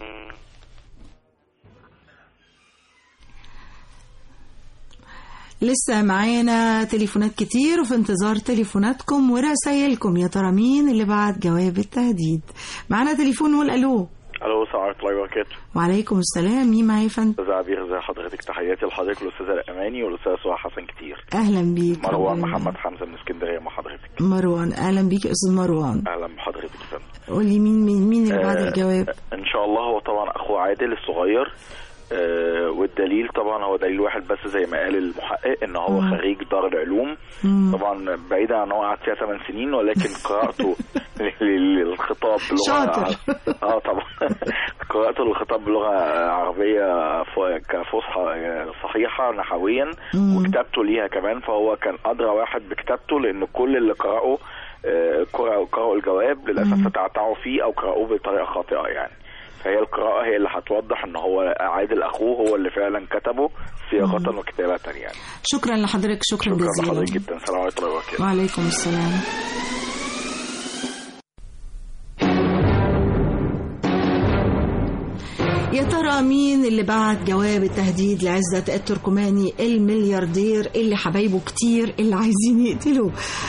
[SPEAKER 11] لسه معانا تليفونات كتير وفي انتظار تليفوناتكم ورسايلكم يا ترى مين اللي بعت جواب التهديد معانا تليفون نقول الو
[SPEAKER 16] الو السلام عليكم ورحمه الله وبركاته
[SPEAKER 11] وعليكم السلام مين معايا يا فندم
[SPEAKER 16] استاذ عبير ازي حضرتك تحياتي لحضرتك والاستاذه الاماني والاستاذ سهى حسن كتير
[SPEAKER 11] اهلا بيك
[SPEAKER 16] مروان
[SPEAKER 11] ربنا
[SPEAKER 16] محمد حمزه من اسكندريه مع حضرتك
[SPEAKER 11] مروان اهلا بيك يا استاذ مروان
[SPEAKER 16] اهلا بحضرتك يا فندم
[SPEAKER 11] قول لي مين مين مين اللي بعت
[SPEAKER 16] آه،
[SPEAKER 11] الجواب
[SPEAKER 16] ان شاء الله هو طبعا اخو عادل الصغير آه، والدليل طبعا هو دليل واحد بس زي ما قال المحقق ان هو
[SPEAKER 11] مم.
[SPEAKER 16] خريج دار العلوم
[SPEAKER 11] مم.
[SPEAKER 16] طبعا بعيدا عن هو قعد فيها 8 سنين ولكن قراءته لل- للخطاب بلغه
[SPEAKER 11] شاطر.
[SPEAKER 16] اه طبعا قراءته للخطاب بلغه عربيه ف- كفصحى آه، صحيحه نحويا
[SPEAKER 11] مم.
[SPEAKER 16] وكتابته ليها كمان فهو كان ادرى واحد بكتابته لان كل اللي قرأوا آه، قرأوا قرأوا الجواب للاسف فتعتعوا فيه او قرأوه بطريقه خاطئه يعني فهي القراءة هي اللي هتوضح ان هو عادل اخوه هو اللي فعلا كتبه صياغة وكتابة يعني
[SPEAKER 11] شكرا لحضرتك شكرا,
[SPEAKER 16] شكرا
[SPEAKER 11] جزيلا
[SPEAKER 16] لحضرتك جدا السلام عليكم ورحمة الله وبركاته
[SPEAKER 11] وعليكم السلام يا ترى مين اللي بعت جواب التهديد لعزت التركماني الملياردير اللي حبايبه كتير اللي عايزين يقتلوه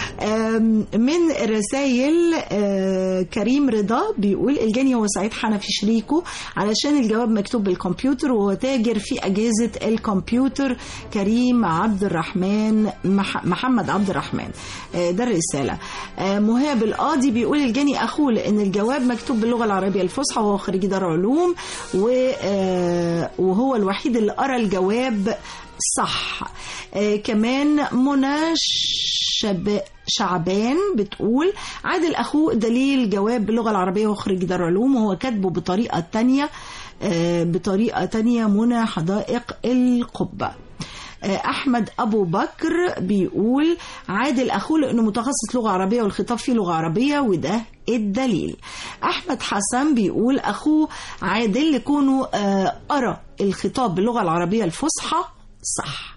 [SPEAKER 11] آم، من رسائل آه، كريم رضا بيقول الجاني هو سعيد حنفي شريكه علشان الجواب مكتوب بالكمبيوتر وهو تاجر في أجهزة الكمبيوتر كريم عبد الرحمن مح محمد عبد الرحمن آه، ده الرسالة آه، مهاب القاضي بيقول الجاني أخوه لأن الجواب مكتوب باللغة العربية الفصحى وهو خريج دار علوم و- آه، وهو الوحيد اللي قرأ الجواب صح آه، كمان منى شب... شعبان بتقول عادل أخوه دليل جواب باللغة العربية وخريج دار علوم وهو كاتبه بطريقة تانية آه، بطريقة تانية منى حدائق القبة آه، احمد ابو بكر بيقول عادل اخوه لانه متخصص لغه عربيه والخطاب فيه لغه عربيه وده الدليل احمد حسن بيقول اخوه عادل لكونه آه، قرا الخطاب باللغه العربيه الفصحى صح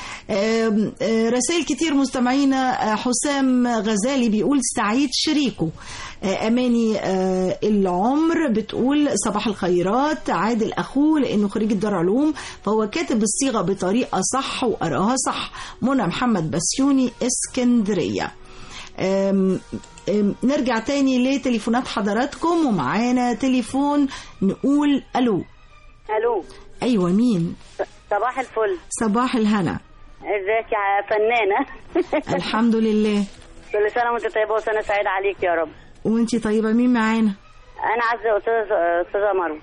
[SPEAKER 11] آم، آه، رسائل كتير مستمعينا آه، حسام غزالي بيقول سعيد شريكه آه، أماني آه، العمر بتقول صباح الخيرات عادل أخوه لأنه خريج دار علوم فهو كاتب الصيغة بطريقة صح وقراها صح منى محمد بسيوني اسكندرية آم، آم، نرجع تاني لتليفونات حضراتكم ومعانا تليفون نقول ألو
[SPEAKER 12] الو
[SPEAKER 11] أيوة مين
[SPEAKER 12] صباح الفل
[SPEAKER 11] صباح الهنا
[SPEAKER 12] ازيك يا فنانه
[SPEAKER 11] الحمد لله
[SPEAKER 12] كل سنه وانت طيبه وسنه سعيده عليك يا رب
[SPEAKER 11] وانتي طيبة مين معانا
[SPEAKER 12] انا عزه استاذ استاذه مروه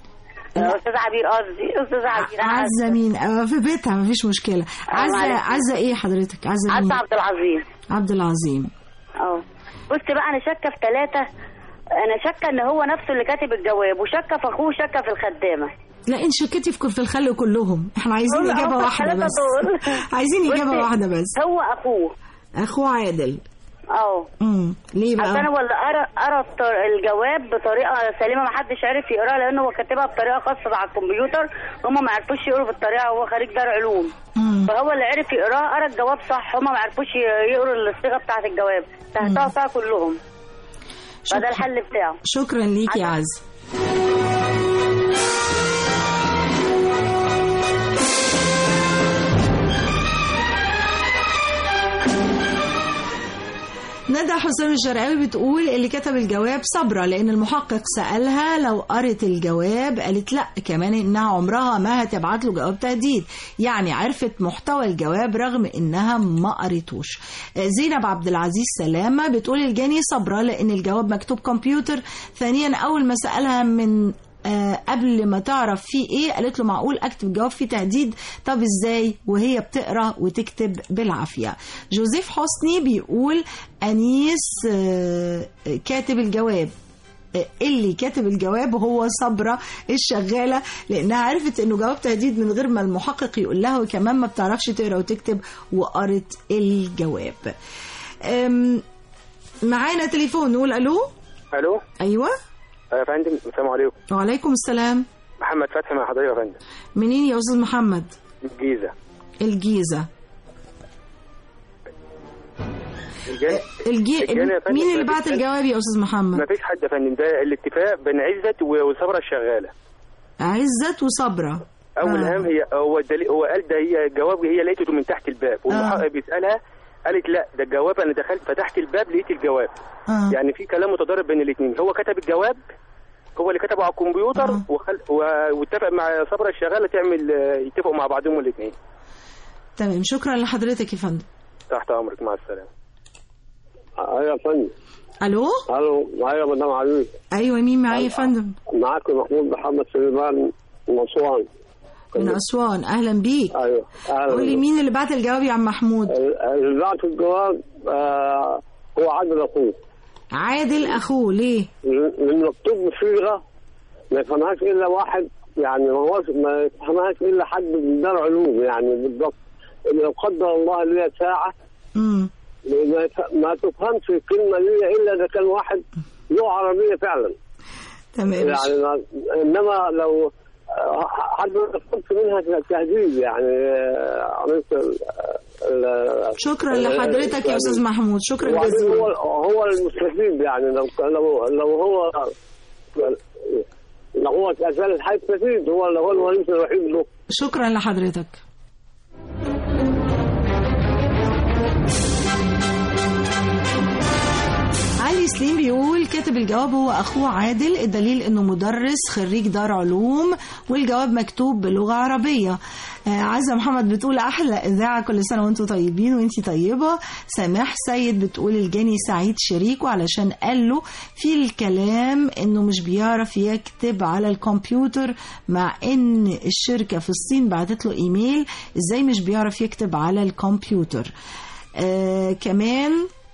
[SPEAKER 12] استاذ عبير قصدي استاذ عبير أنا
[SPEAKER 11] عزة مين آه، في بيتها مفيش مشكلة عزة
[SPEAKER 12] معلش.
[SPEAKER 11] عزة ايه حضرتك عزة مين
[SPEAKER 12] عزه عبد العظيم
[SPEAKER 11] عبد العظيم
[SPEAKER 12] اه بص بقى انا شاكه في ثلاثه انا شاكه ان هو نفسه اللي كاتب الجواب وشاكه في اخوه وشاكه في الخدامه
[SPEAKER 11] لا انت شكيتي في كل- في الخلق كلهم احنا عايزين
[SPEAKER 15] هم-
[SPEAKER 11] اجابه
[SPEAKER 15] هم
[SPEAKER 11] واحده
[SPEAKER 15] الثلاثة
[SPEAKER 11] بس
[SPEAKER 15] دول.
[SPEAKER 11] عايزين اجابه
[SPEAKER 15] بصي،
[SPEAKER 11] واحده بس
[SPEAKER 15] هو اخوه
[SPEAKER 11] اخوه عادل
[SPEAKER 15] اه
[SPEAKER 11] امم ليه
[SPEAKER 15] عشان
[SPEAKER 11] بقى
[SPEAKER 15] هو اللي قرا قرا الط- الجواب بطريقه سليمه ما حدش عرف يقراها لان هو كاتبها بطريقه خاصه على الكمبيوتر هم ما عرفوش يقروا بالطريقه هو خريج دار علوم فهو اللي عرف يقراها قرا الجواب صح هم ما عرفوش ي- يقروا الصيغه بتاعه الجواب تحتها فيها كلهم فده الحل بتاعه
[SPEAKER 11] شكرا ليكي يا عز ندى حسام الشرقاوي بتقول اللي كتب الجواب صبرة لأن المحقق سألها لو قرت الجواب قالت لا كمان إنها عمرها ما هتبعت له جواب تهديد يعني عرفت محتوى الجواب رغم إنها ما قريتوش آه، زينب عبد العزيز سلامة بتقول الجاني صبرة لأن الجواب مكتوب كمبيوتر ثانيا أول ما سألها من آه، قبل ما تعرف فيه ايه قالت له معقول اكتب جواب فيه تهديد طب ازاي وهي بتقرا وتكتب بالعافيه جوزيف حسني بيقول انيس آه، كاتب الجواب آه، اللي كاتب الجواب هو صبرة الشغالة لأنها عرفت إنه جواب تهديد من غير ما المحقق يقول لها وكمان ما بتعرفش تقرا وتكتب وقرت الجواب أم، معانا تليفون نقول ألو
[SPEAKER 17] الو
[SPEAKER 11] أيوة
[SPEAKER 17] يا فندم السلام عليكم
[SPEAKER 11] وعليكم السلام
[SPEAKER 17] محمد فتحي مع حضرتك يا فندم
[SPEAKER 11] منين يا أستاذ محمد
[SPEAKER 17] الجيزه
[SPEAKER 11] الجيزة
[SPEAKER 17] الجاني
[SPEAKER 11] الجي...
[SPEAKER 17] الجاني يا فندم
[SPEAKER 11] مين اللي
[SPEAKER 17] مفيش
[SPEAKER 11] بعت
[SPEAKER 17] حد-
[SPEAKER 11] الجواب يا أستاذ محمد
[SPEAKER 17] مفيش حد يا فندم ده الاتفاق بين عزت و- وصبرا الشغاله
[SPEAKER 11] عزت وصبرة
[SPEAKER 17] اول
[SPEAKER 11] آه.
[SPEAKER 17] هام هي هو الدليل هو قال ده هي الجواب هي لقيته من تحت الباب والمحقق بيسالها قالت لا ده الجواب انا دخلت فتحت الباب لقيت الجواب
[SPEAKER 11] آه.
[SPEAKER 17] يعني في كلام متضارب بين الاثنين هو كتب الجواب هو اللي كتبه على الكمبيوتر وخل... و- واتفق مع صبرا الشغاله تعمل آه، يتفقوا مع بعضهم الاثنين
[SPEAKER 11] تمام شكرا لحضرتك يا فندم
[SPEAKER 17] تحت امرك مع السلامه
[SPEAKER 18] ايوه يا فندم
[SPEAKER 11] الو
[SPEAKER 18] الو معايا مدام عزيز
[SPEAKER 11] ايوه مين معايا يا فندم
[SPEAKER 18] معاك محمود محمد سليمان من اسوان
[SPEAKER 11] من اسوان اهلا بيك
[SPEAKER 18] ايوه اهلا
[SPEAKER 11] قول لي مين اللي بعت الجواب يا عم محمود
[SPEAKER 18] اللي بعت الجواب آه هو عادل اخوه
[SPEAKER 11] عادل اخوه ليه
[SPEAKER 18] لان مكتوب بصيغه ما يفهمهاش الا واحد يعني ما هوش ما يفهمهاش الا حد من دار علوم يعني بالضبط لو قدر الله لي ساعه
[SPEAKER 11] امم
[SPEAKER 18] ما يف- ما تفهمش الكلمه لي الا اذا كان واحد له عربيه فعلا
[SPEAKER 11] تمام
[SPEAKER 18] يعني ما انما لو آه، حد ما يفهمش منها تهديد يعني آه، عملت ال- ال-
[SPEAKER 11] شكرا لحضرتك يا استاذ محمود شكرا
[SPEAKER 18] وبعدين
[SPEAKER 11] جزيلا
[SPEAKER 18] هو هو المستفيد يعني لو لو لو هو لو هو ازال الحي السفيد هو اللي هو الوريث الوحيد له
[SPEAKER 11] شكرا لحضرتك علي سليم بيقول كاتب الجواب هو اخوه عادل الدليل انه مدرس خريج دار علوم والجواب مكتوب بلغه عربيه آه، عزة محمد بتقول احلى اذاعه كل سنه وانتم طيبين وانتي طيبه سماح سيد بتقول الجاني سعيد شريكه علشان قال له في الكلام انه مش بيعرف يكتب على الكمبيوتر مع ان الشركه في الصين بعتت له ايميل ازاي مش بيعرف يكتب على الكمبيوتر آه كمان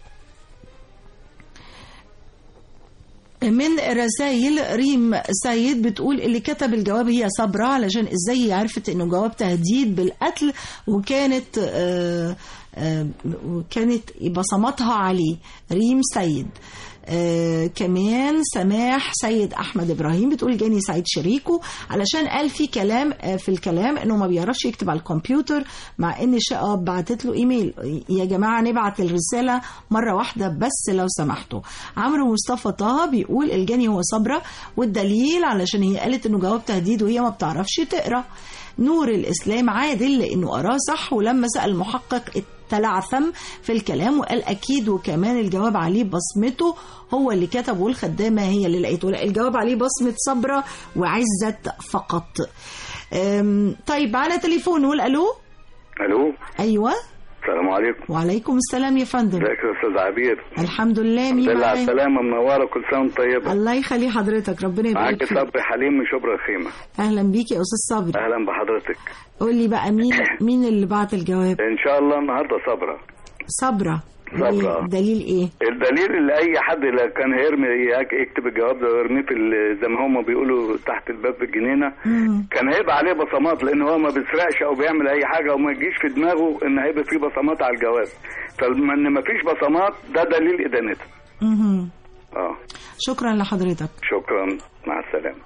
[SPEAKER 11] من رسائل ريم سيد بتقول اللي كتب الجواب هي صبرا علشان ازاي هي عرفت انه جواب تهديد بالقتل وكانت آه آه وكانت بصماتها عليه ريم سيد آه كمان سماح سيد احمد ابراهيم بتقول جاني سعيد شريكه علشان قال في كلام آه في الكلام انه ما بيعرفش يكتب على الكمبيوتر مع ان الشقه بعتت له ايميل يا جماعه نبعت الرساله مره واحده بس لو سمحتوا عمرو مصطفى طه بيقول الجاني هو صبرا والدليل علشان هي قالت انه جواب تهديد وهي ما بتعرفش تقرا نور الاسلام عادل لانه قراه صح ولما سال المحقق تلعثم في الكلام وقال اكيد وكمان الجواب عليه بصمته هو اللي كتبه والخدامه هي اللي لقيته لا الجواب عليه بصمه صبره وعزت فقط أم، طيب على تليفون نقول الو
[SPEAKER 19] الو
[SPEAKER 11] ايوه
[SPEAKER 19] السلام عليكم
[SPEAKER 11] وعليكم السلام يا فندم
[SPEAKER 19] ازيك يا استاذ عبير
[SPEAKER 11] الحمد لله مين
[SPEAKER 19] الحمد لله على
[SPEAKER 11] معايا
[SPEAKER 19] السلامه منوره كل سنه وانت طيبه
[SPEAKER 11] الله يخلي حضرتك ربنا
[SPEAKER 19] معاك
[SPEAKER 11] يبارك فيك
[SPEAKER 19] صبري حليم من شبرا الخيمه
[SPEAKER 11] اهلا بيك يا استاذ صبري
[SPEAKER 19] اهلا بحضرتك
[SPEAKER 11] قول لي بقى مين مين اللي بعت الجواب
[SPEAKER 19] ان شاء الله النهارده صبرا
[SPEAKER 11] صبرا
[SPEAKER 19] صبرا
[SPEAKER 11] دليل ايه
[SPEAKER 19] الدليل اللي اي حد اللي كان هيرمي يكتب الجواب ده ويرميه في ال- زي ما هم بيقولوا تحت الباب في الجنينه كان هيبقى عليه بصمات لان هو ما بيسرقش او بيعمل اي حاجه وما يجيش في دماغه ان هيبقى فيه بصمات على الجواب فلما ان ما فيش بصمات ده دليل ادانته
[SPEAKER 11] مهم.
[SPEAKER 19] اه
[SPEAKER 11] شكرا لحضرتك
[SPEAKER 19] شكرا مع السلامه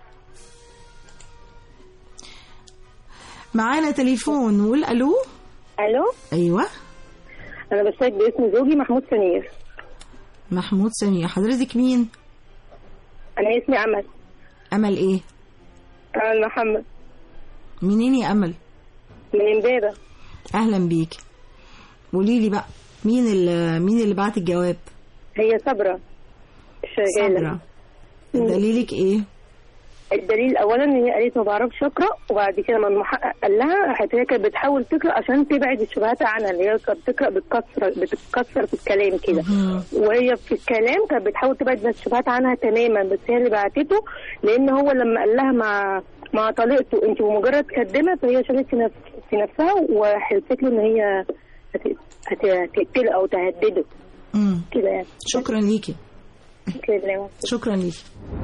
[SPEAKER 11] معانا تليفون نقول الو
[SPEAKER 20] الو
[SPEAKER 11] ايوه
[SPEAKER 20] انا بشترك باسم زوجي محمود سمير
[SPEAKER 11] محمود سمير حضرتك مين
[SPEAKER 20] انا اسمي امل
[SPEAKER 11] امل ايه
[SPEAKER 20] امل محمد
[SPEAKER 11] منين يا امل
[SPEAKER 20] من امبابه
[SPEAKER 11] اهلا بيك قولي لي بقى مين اللي مين اللي بعت الجواب
[SPEAKER 20] هي صبرا شغاله
[SPEAKER 11] صبرا دليلك ايه
[SPEAKER 20] الدليل اولا ان هي قالت ما بعرفش اقرا وبعد كده لما المحقق قال لها راحت هي كانت بتحاول تقرا عشان تبعد الشبهات عنها اللي هي كانت بتقرا بتكسر بتتكسر في الكلام كده وهي في الكلام كانت بتحاول تبعد الشبهات عنها تماما بس هي اللي بعتته لان هو لما قال لها مع مع طليقته انت بمجرد كدمه فهي شالت في, نفس في نفسها وحلفت له ان هي هت- هت- هتقتله او تهدده
[SPEAKER 11] مم.
[SPEAKER 20] كده يعني
[SPEAKER 11] شكرا ليكي
[SPEAKER 20] كده
[SPEAKER 11] شكرا ليكي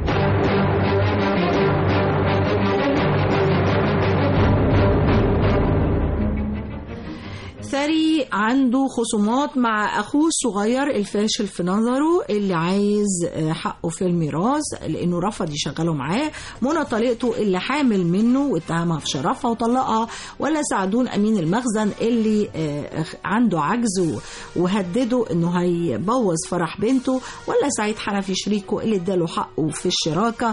[SPEAKER 11] ثري عنده خصومات مع اخوه الصغير الفاشل في نظره اللي عايز آه، حقه في الميراث لانه رفض يشغله معاه منى طليقته اللي حامل منه واتهمها في شرفها وطلقها ولا سعدون امين المخزن اللي آه، عنده عجز و- وهدده انه هيبوظ فرح بنته ولا سعيد حنفي شريكه اللي اداله حقه في الشراكه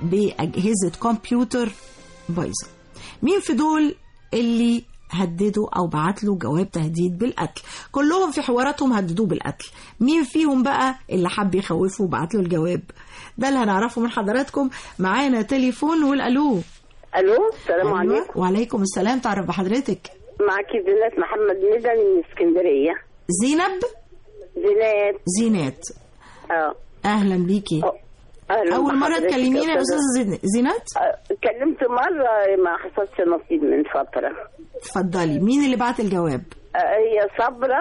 [SPEAKER 11] باجهزه كمبيوتر بايظه مين في دول اللي هددوا او بعت له جواب تهديد بالقتل كلهم في حواراتهم هددوه بالقتل مين فيهم بقى اللي حب يخوفه وبعت له الجواب ده اللي هنعرفه من حضراتكم معانا تليفون نقول الو
[SPEAKER 21] الو السلام
[SPEAKER 11] أيوة.
[SPEAKER 21] عليكم
[SPEAKER 11] وعليكم السلام تعرف بحضرتك
[SPEAKER 21] معاكي زينات محمد ندى من اسكندريه
[SPEAKER 11] زينب
[SPEAKER 21] زينات
[SPEAKER 11] زينات
[SPEAKER 21] اه
[SPEAKER 11] اهلا بيكي
[SPEAKER 21] أهلا
[SPEAKER 11] اول مره
[SPEAKER 21] بحضرتك
[SPEAKER 11] تكلمينا يا
[SPEAKER 21] أستاذة.
[SPEAKER 11] استاذه زين- زينات
[SPEAKER 21] آه، كلمت مره ما حصلش نصيب من فتره
[SPEAKER 11] اتفضلي مين اللي بعت الجواب
[SPEAKER 21] آه، هي صبرة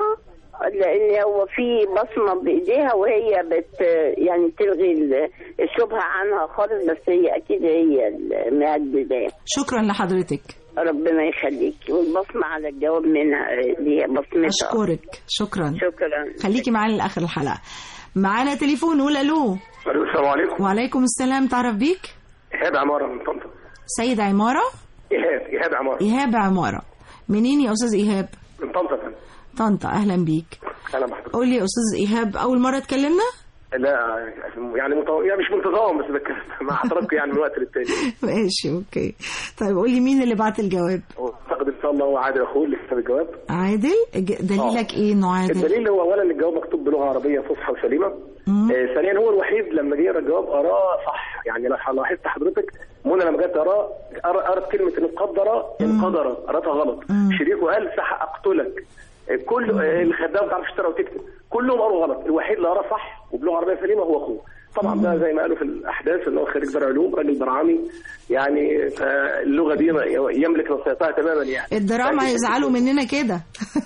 [SPEAKER 21] لان هو في بصمه بايديها وهي بت يعني تلغي ال- الشبهه عنها خالص بس هي اكيد هي اللي البدايه
[SPEAKER 11] شكرا لحضرتك
[SPEAKER 21] ربنا يخليك والبصمه على الجواب منها اللي هي بصمتها
[SPEAKER 11] اشكرك شكرا
[SPEAKER 21] شكرا
[SPEAKER 11] خليكي معانا لاخر الحلقه معانا تليفون نقول الو
[SPEAKER 22] السلام عليكم
[SPEAKER 11] وعليكم السلام تعرف بيك
[SPEAKER 22] ايهاب عماره من طنطا
[SPEAKER 11] سيد عماره
[SPEAKER 22] ايهاب ايهاب عماره
[SPEAKER 11] ايهاب عماره منين يا استاذ ايهاب
[SPEAKER 22] من طنطا فندم.
[SPEAKER 11] طنطا اهلا بيك
[SPEAKER 22] اهلا بحضرتك
[SPEAKER 11] قول لي يا استاذ ايهاب اول مره اتكلمنا
[SPEAKER 22] لا يعني متو... يعني مش منتظم بس بتكلم مع حضرتك يعني من وقت للتاني
[SPEAKER 11] ماشي اوكي طيب قول لي مين اللي بعت الجواب
[SPEAKER 22] اعتقد ان شاء الله هو عادل اخوه اللي كتب الجواب
[SPEAKER 11] عادل ج- دليلك ايه انه عادل
[SPEAKER 22] الدليل هو اولا ان الجواب مكتوب بلغه عربيه فصحى وسليمه آه ثانيا هو الوحيد لما جه يقرا الجواب قراه صح يعني لو لاحظت حضرتك منى لما جت تقراه قرا- قرت كلمه ان قدر ان قدر قراتها غلط شريكه قال سح اقتلك آه، كل آه، الخدام ما بتعرفش تقرا وتكتب كلهم قروا غلط الوحيد اللي قرا صح وبلغه عربيه سليمه هو اخوه طبعا ده زي ما قالوا في الاحداث ان هو خريج دار علوم راجل برعامي يعني فاللغه دي يملك نصيحتها تماما يعني
[SPEAKER 11] الدراما هيزعلوا مننا كده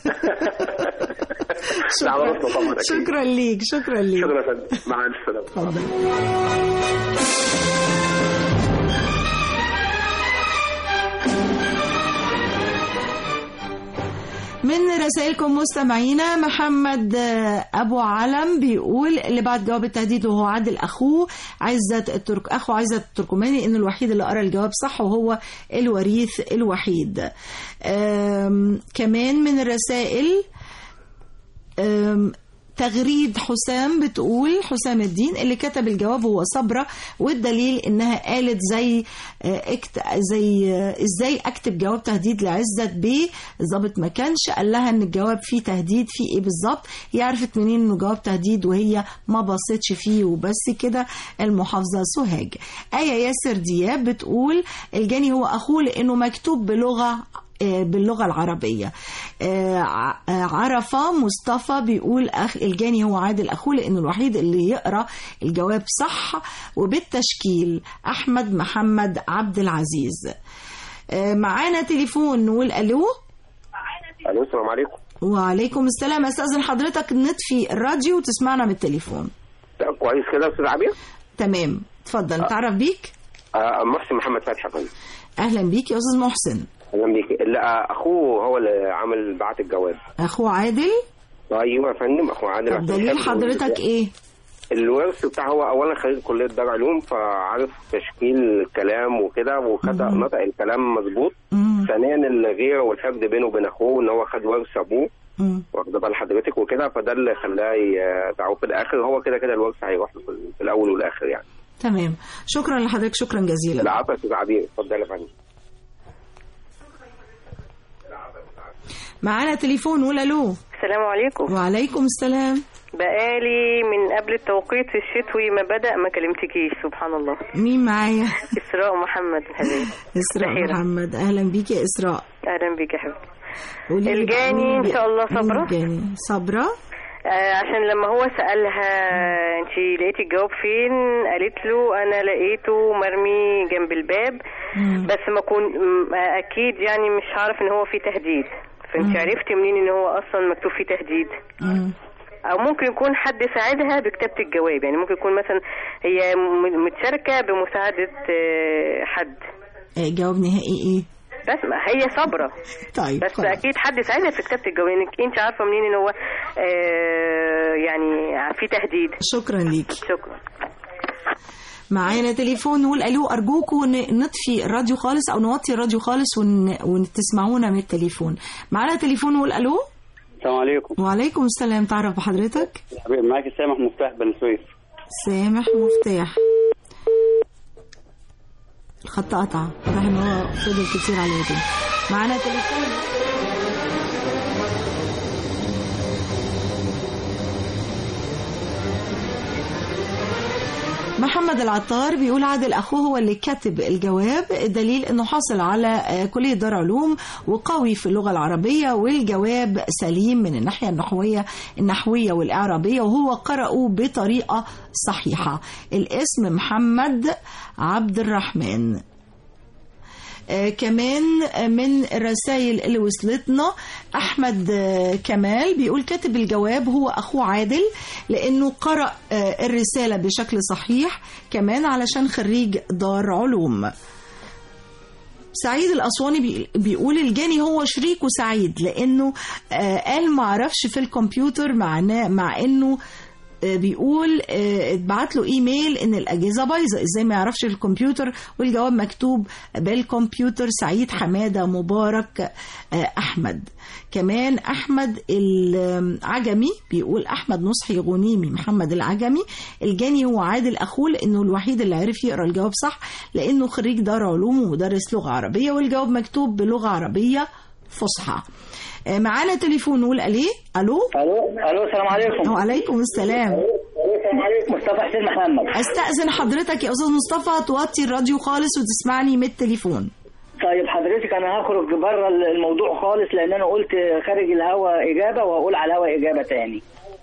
[SPEAKER 22] دعوة طبعا أكيد.
[SPEAKER 11] شكرا ليك شكرا ليك
[SPEAKER 22] شكرا يا فندم مع الف سلامه
[SPEAKER 11] من رسائلكم مستمعينا محمد آه، ابو علم بيقول اللي بعد جواب التهديد وهو عادل اخوه عزت الترك اخو عزت التركماني انه الوحيد اللي قرا الجواب صح وهو الوريث الوحيد آم، كمان من الرسائل آم، تغريد حسام بتقول حسام الدين اللي كتب الجواب هو صبرة والدليل انها قالت زي آه، اكت زي آه، ازاي اكتب جواب تهديد لعزت بيه الظابط ما كانش قال لها ان الجواب فيه تهديد فيه ايه بالظبط هي عرفت منين انه جواب تهديد وهي ما بصتش فيه وبس كده المحافظة سوهاج آية ياسر دياب بتقول الجاني هو اخوه لانه مكتوب بلغة آه، باللغة العربية آه، ع- آه، عرفة مصطفى بيقول أخ الجاني هو عادل أخوه لأنه الوحيد اللي يقرأ الجواب صح وبالتشكيل أحمد محمد عبد العزيز آه، معانا تليفون نقول ألو
[SPEAKER 22] الو السلام عليكم
[SPEAKER 11] وعليكم السلام استاذن حضرتك نطفي الراديو وتسمعنا من التليفون
[SPEAKER 2] كويس كده يا استاذ عبير
[SPEAKER 11] تمام اتفضل نتعرف بيك
[SPEAKER 2] آه محسن محمد فتحي يا فندم
[SPEAKER 11] اهلا بيك يا استاذ محسن
[SPEAKER 2] اهلا بيك لا اخوه هو اللي عمل بعت الجواب
[SPEAKER 11] اخوه عادل
[SPEAKER 2] ايوه يا فندم اخوه عادل
[SPEAKER 11] طب
[SPEAKER 2] عشان
[SPEAKER 11] دليل
[SPEAKER 2] يحب
[SPEAKER 11] حضرتك ايه
[SPEAKER 2] الورث بتاعه هو اولا خريج كليه دار علوم فعارف تشكيل الكلام وكده وخد نطق الكلام مظبوط ثانيا الغيره والحقد بينه وبين اخوه ان هو خد ورث ابوه واخد بال حضرتك وكده فده اللي خلاه يدعوه في الاخر هو كده كده الورث هيروح له في في الاول والاخر يعني
[SPEAKER 11] تمام شكرا لحضرتك شكرا جزيلا
[SPEAKER 2] العفو يا استاذ عبير اتفضل يا فندم
[SPEAKER 11] معانا تليفون ولا الو
[SPEAKER 5] السلام عليكم
[SPEAKER 11] وعليكم السلام
[SPEAKER 5] بقالي من قبل التوقيت الشتوي ما بدأ ما كلمتكيش سبحان الله
[SPEAKER 11] مين معايا
[SPEAKER 5] إسراء محمد الحبيب
[SPEAKER 11] اسراء
[SPEAKER 5] بخير.
[SPEAKER 11] محمد اهلا بيك يا اسراء
[SPEAKER 5] أهلا بيك يا حبيبتي
[SPEAKER 11] قولي لي بقى
[SPEAKER 5] الجاني
[SPEAKER 11] مين
[SPEAKER 5] إن
[SPEAKER 11] بي-
[SPEAKER 5] شاء الله
[SPEAKER 11] مين
[SPEAKER 5] صبرا
[SPEAKER 11] الجاني صبرا
[SPEAKER 5] آه عشان لما هو سألها انت لقيتي الجواب فين قالت له انا لقيته مرمي جنب الباب بس ما كون م- آه، اكيد يعني مش عارف ان هو فيه تهديد فانت عرفتي منين ان هو اصلا مكتوب فيه تهديد او ممكن يكون حد ساعدها بكتابة الجواب يعني ممكن يكون مثلا هي م- متشاركة بمساعدة آه، حد
[SPEAKER 11] آه، جواب نهائي ايه
[SPEAKER 5] بس ما هي صبرة
[SPEAKER 11] طيب
[SPEAKER 5] بس
[SPEAKER 11] خلاص.
[SPEAKER 5] اكيد حد ساعدها في كتابة الجواب انك انت عارفة منين ان هو آه، يعني في تهديد
[SPEAKER 11] شكرا ليك
[SPEAKER 5] شكرا
[SPEAKER 11] معانا تليفون نقول الو ارجوكوا ن- نطفي الراديو خالص او نوطي الراديو خالص ون... وتسمعونا من التليفون معانا تليفون نقول الو
[SPEAKER 23] السلام عليكم
[SPEAKER 11] وعليكم السلام تعرف بحضرتك
[SPEAKER 23] حبيبي معاك سامح مفتاح بن سويف
[SPEAKER 11] سامح مفتاح الخط قطع واضح ان هو فضل كتير على الودن معانا تليفون محمد العطار بيقول عادل اخوه هو اللي كاتب الجواب دليل انه حاصل على آه، كليه دار علوم وقوي في اللغه العربيه والجواب سليم من الناحيه النحويه النحويه والاعرابيه وهو قرأه بطريقه صحيحه الاسم محمد عبد الرحمن آه، كمان آه، من الرسائل اللي وصلتنا احمد آه، كمال بيقول كاتب الجواب هو اخوه عادل لانه قرأ آه، الرسالة بشكل صحيح كمان علشان خريج دار علوم سعيد الأسواني بي- بيقول الجاني هو شريكه سعيد لأنه آه، قال ما عرفش في الكمبيوتر معناه مع أنه آه، بيقول آه، اتبعت له ايميل ان الاجهزه بايظه ازاي ما يعرفش الكمبيوتر والجواب مكتوب بالكمبيوتر سعيد حماده مبارك آه، احمد كمان احمد العجمي بيقول احمد نصحي غنيمي محمد العجمي الجاني هو عادل اخوه لانه الوحيد اللي عرف يقرا الجواب صح لانه خريج دار علوم ومدرس لغه عربيه والجواب مكتوب بلغه عربيه فصحى آه، معانا تليفون نقول اليه الو
[SPEAKER 24] الو الو السلام عليكم
[SPEAKER 11] وعليكم السلام
[SPEAKER 24] مصطفى حسين محمد
[SPEAKER 11] استأذن حضرتك يا أستاذ مصطفى توطي الراديو خالص وتسمعني من التليفون
[SPEAKER 24] طيب حضرتك انا هخرج بره الموضوع خالص لان انا قلت خارج الهوا اجابه وهقول على الهوا اجابه تاني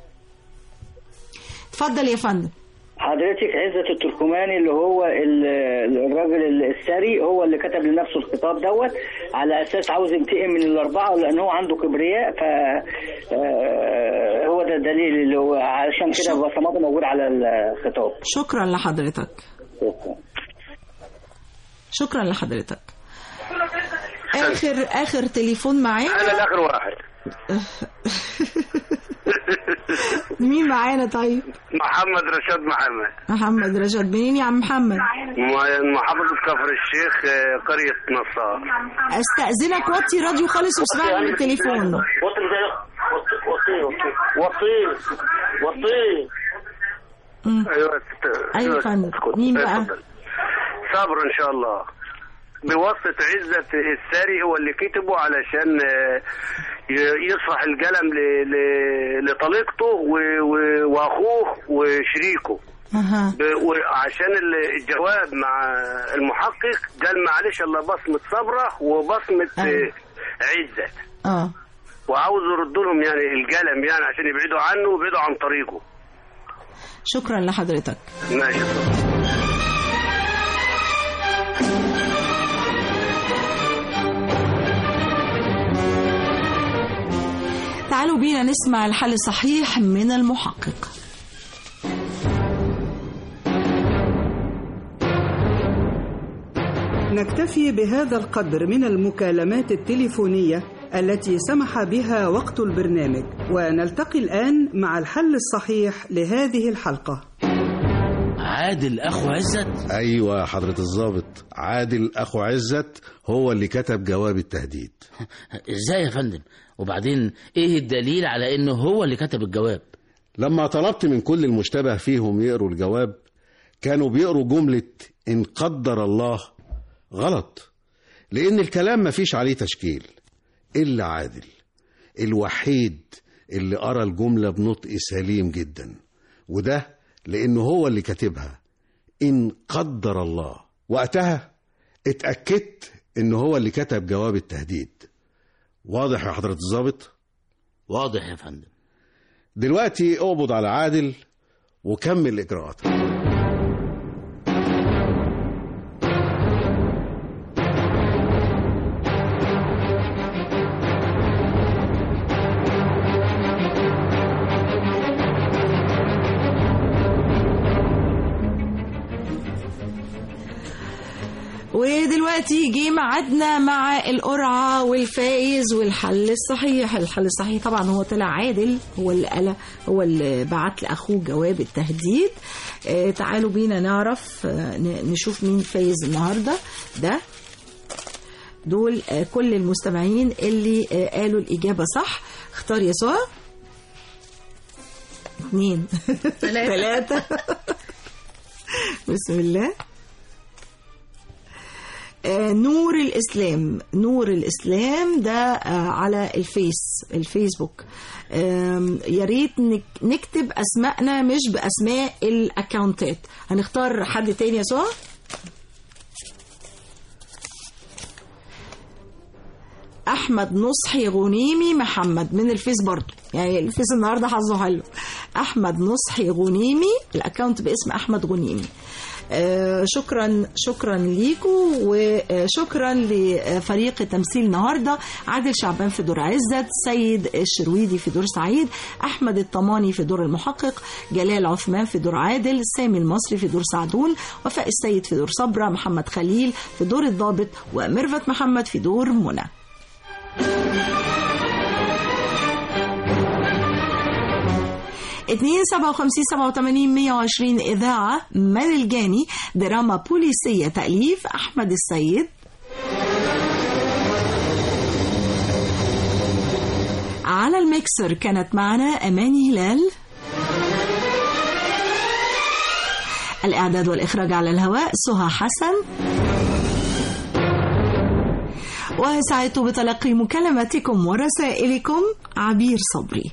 [SPEAKER 11] اتفضل يا فندم
[SPEAKER 24] حضرتك عزت التركماني اللي هو ال- الراجل الثري هو اللي كتب لنفسه الخطاب دوت على اساس عاوز ينتقم من الاربعه لان هو عنده كبرياء ف آه، هو ده الدليل اللي هو علشان كده بصماته موجود على الخطاب
[SPEAKER 11] شكرا لحضرتك شكرا لحضرتك آخر آخر تليفون معانا
[SPEAKER 2] انا الاخر واحد
[SPEAKER 11] مين معانا طيب
[SPEAKER 2] محمد رشاد محمد
[SPEAKER 11] محمد رشاد منين يا عم محمد
[SPEAKER 2] م- محافظة كفر الشيخ آه، قرية نصار
[SPEAKER 11] استأذنك وطي راديو خالص واسمعني من التليفون
[SPEAKER 2] وطيه وطيه
[SPEAKER 11] مم.
[SPEAKER 2] ايوه
[SPEAKER 11] أيوة يا فندم مين بقى
[SPEAKER 2] اتفضل. صبر ان شاء الله بواسطة عزة الساري هو اللي كتبه علشان آه، ي- يصفح القلم ل- ل- لطليقته و- و- واخوه وشريكه
[SPEAKER 11] أها.
[SPEAKER 2] ب- وعشان ال- الجواب مع المحقق قال معلش الا بصمة صبرة وبصمة آه، عزة
[SPEAKER 11] اه
[SPEAKER 2] وعاوز يرد لهم يعني القلم يعني عشان يبعدوا عنه ويبعدوا عن طريقه
[SPEAKER 11] شكرا لحضرتك
[SPEAKER 2] ماشي
[SPEAKER 11] تعالوا بينا نسمع الحل الصحيح من المحقق
[SPEAKER 1] نكتفي بهذا القدر من المكالمات التليفونية التي سمح بها وقت البرنامج ونلتقي الآن مع الحل الصحيح لهذه الحلقة
[SPEAKER 4] عادل اخو عزت
[SPEAKER 3] ايوه حضرة الضابط عادل اخو عزت هو اللي كتب جواب التهديد
[SPEAKER 4] ازاي يا فندم وبعدين ايه الدليل على انه هو اللي كتب الجواب
[SPEAKER 3] لما طلبت من كل المشتبه فيهم يقروا الجواب كانوا بيقروا جملة إن قدر الله غلط لأن الكلام مفيش عليه تشكيل إلا عادل الوحيد اللي قرا الجملة بنطق سليم جدا وده لأنه هو اللي كاتبها إن قدر الله وقتها اتأكدت إنه هو اللي كتب جواب التهديد واضح يا حضرة الضابط؟
[SPEAKER 4] واضح يا فندم
[SPEAKER 3] دلوقتي اقبض على عادل وكمل إجراءاتك
[SPEAKER 11] ودلوقتي جه ميعادنا مع القرعة والفائز والحل الصحيح الحل الصحيح طبعا هو طلع عادل هو اللي قال هو اللي بعت لأخوه جواب التهديد آه تعالوا بينا نعرف آه ن- نشوف مين فايز النهاردة ده دول آه كل المستمعين اللي آه قالوا الإجابة صح اختار يا سهى اثنين ثلاثة بسم الله آه، نور الإسلام نور الإسلام ده آه، على الفيس الفيسبوك آم، يا ريت نك- نكتب أسمائنا مش بأسماء الأكاونتات هنختار حد تاني يا سهى احمد نصحي غنيمي محمد من الفيس برضو يعني الفيس النهارده حظه حلو احمد نصحي غنيمي الاكونت باسم احمد غنيمي آه شكرا شكرا ليكم وشكرا لفريق التمثيل النهارده عادل شعبان في دور عزت سيد الشرويدي في دور سعيد احمد الطماني في دور المحقق جلال عثمان في دور عادل سامي المصري في دور سعدون وفاء السيد في دور صبرا محمد خليل في دور الضابط وميرفت محمد في دور منى اتنين سبعة وخمسين سبعة وتمانين مية وعشرين إذاعة من الجاني دراما بوليسية تأليف أحمد السيد على الميكسر كانت معنا أماني هلال الإعداد والإخراج على الهواء سهى حسن وسعدت بتلقي مكالماتكم ورسائلكم عبير صبري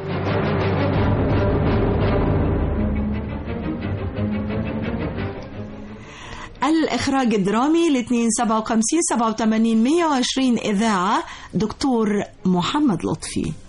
[SPEAKER 11] الإخراج الدرامي ل 257 87 120 إذاعة دكتور محمد لطفي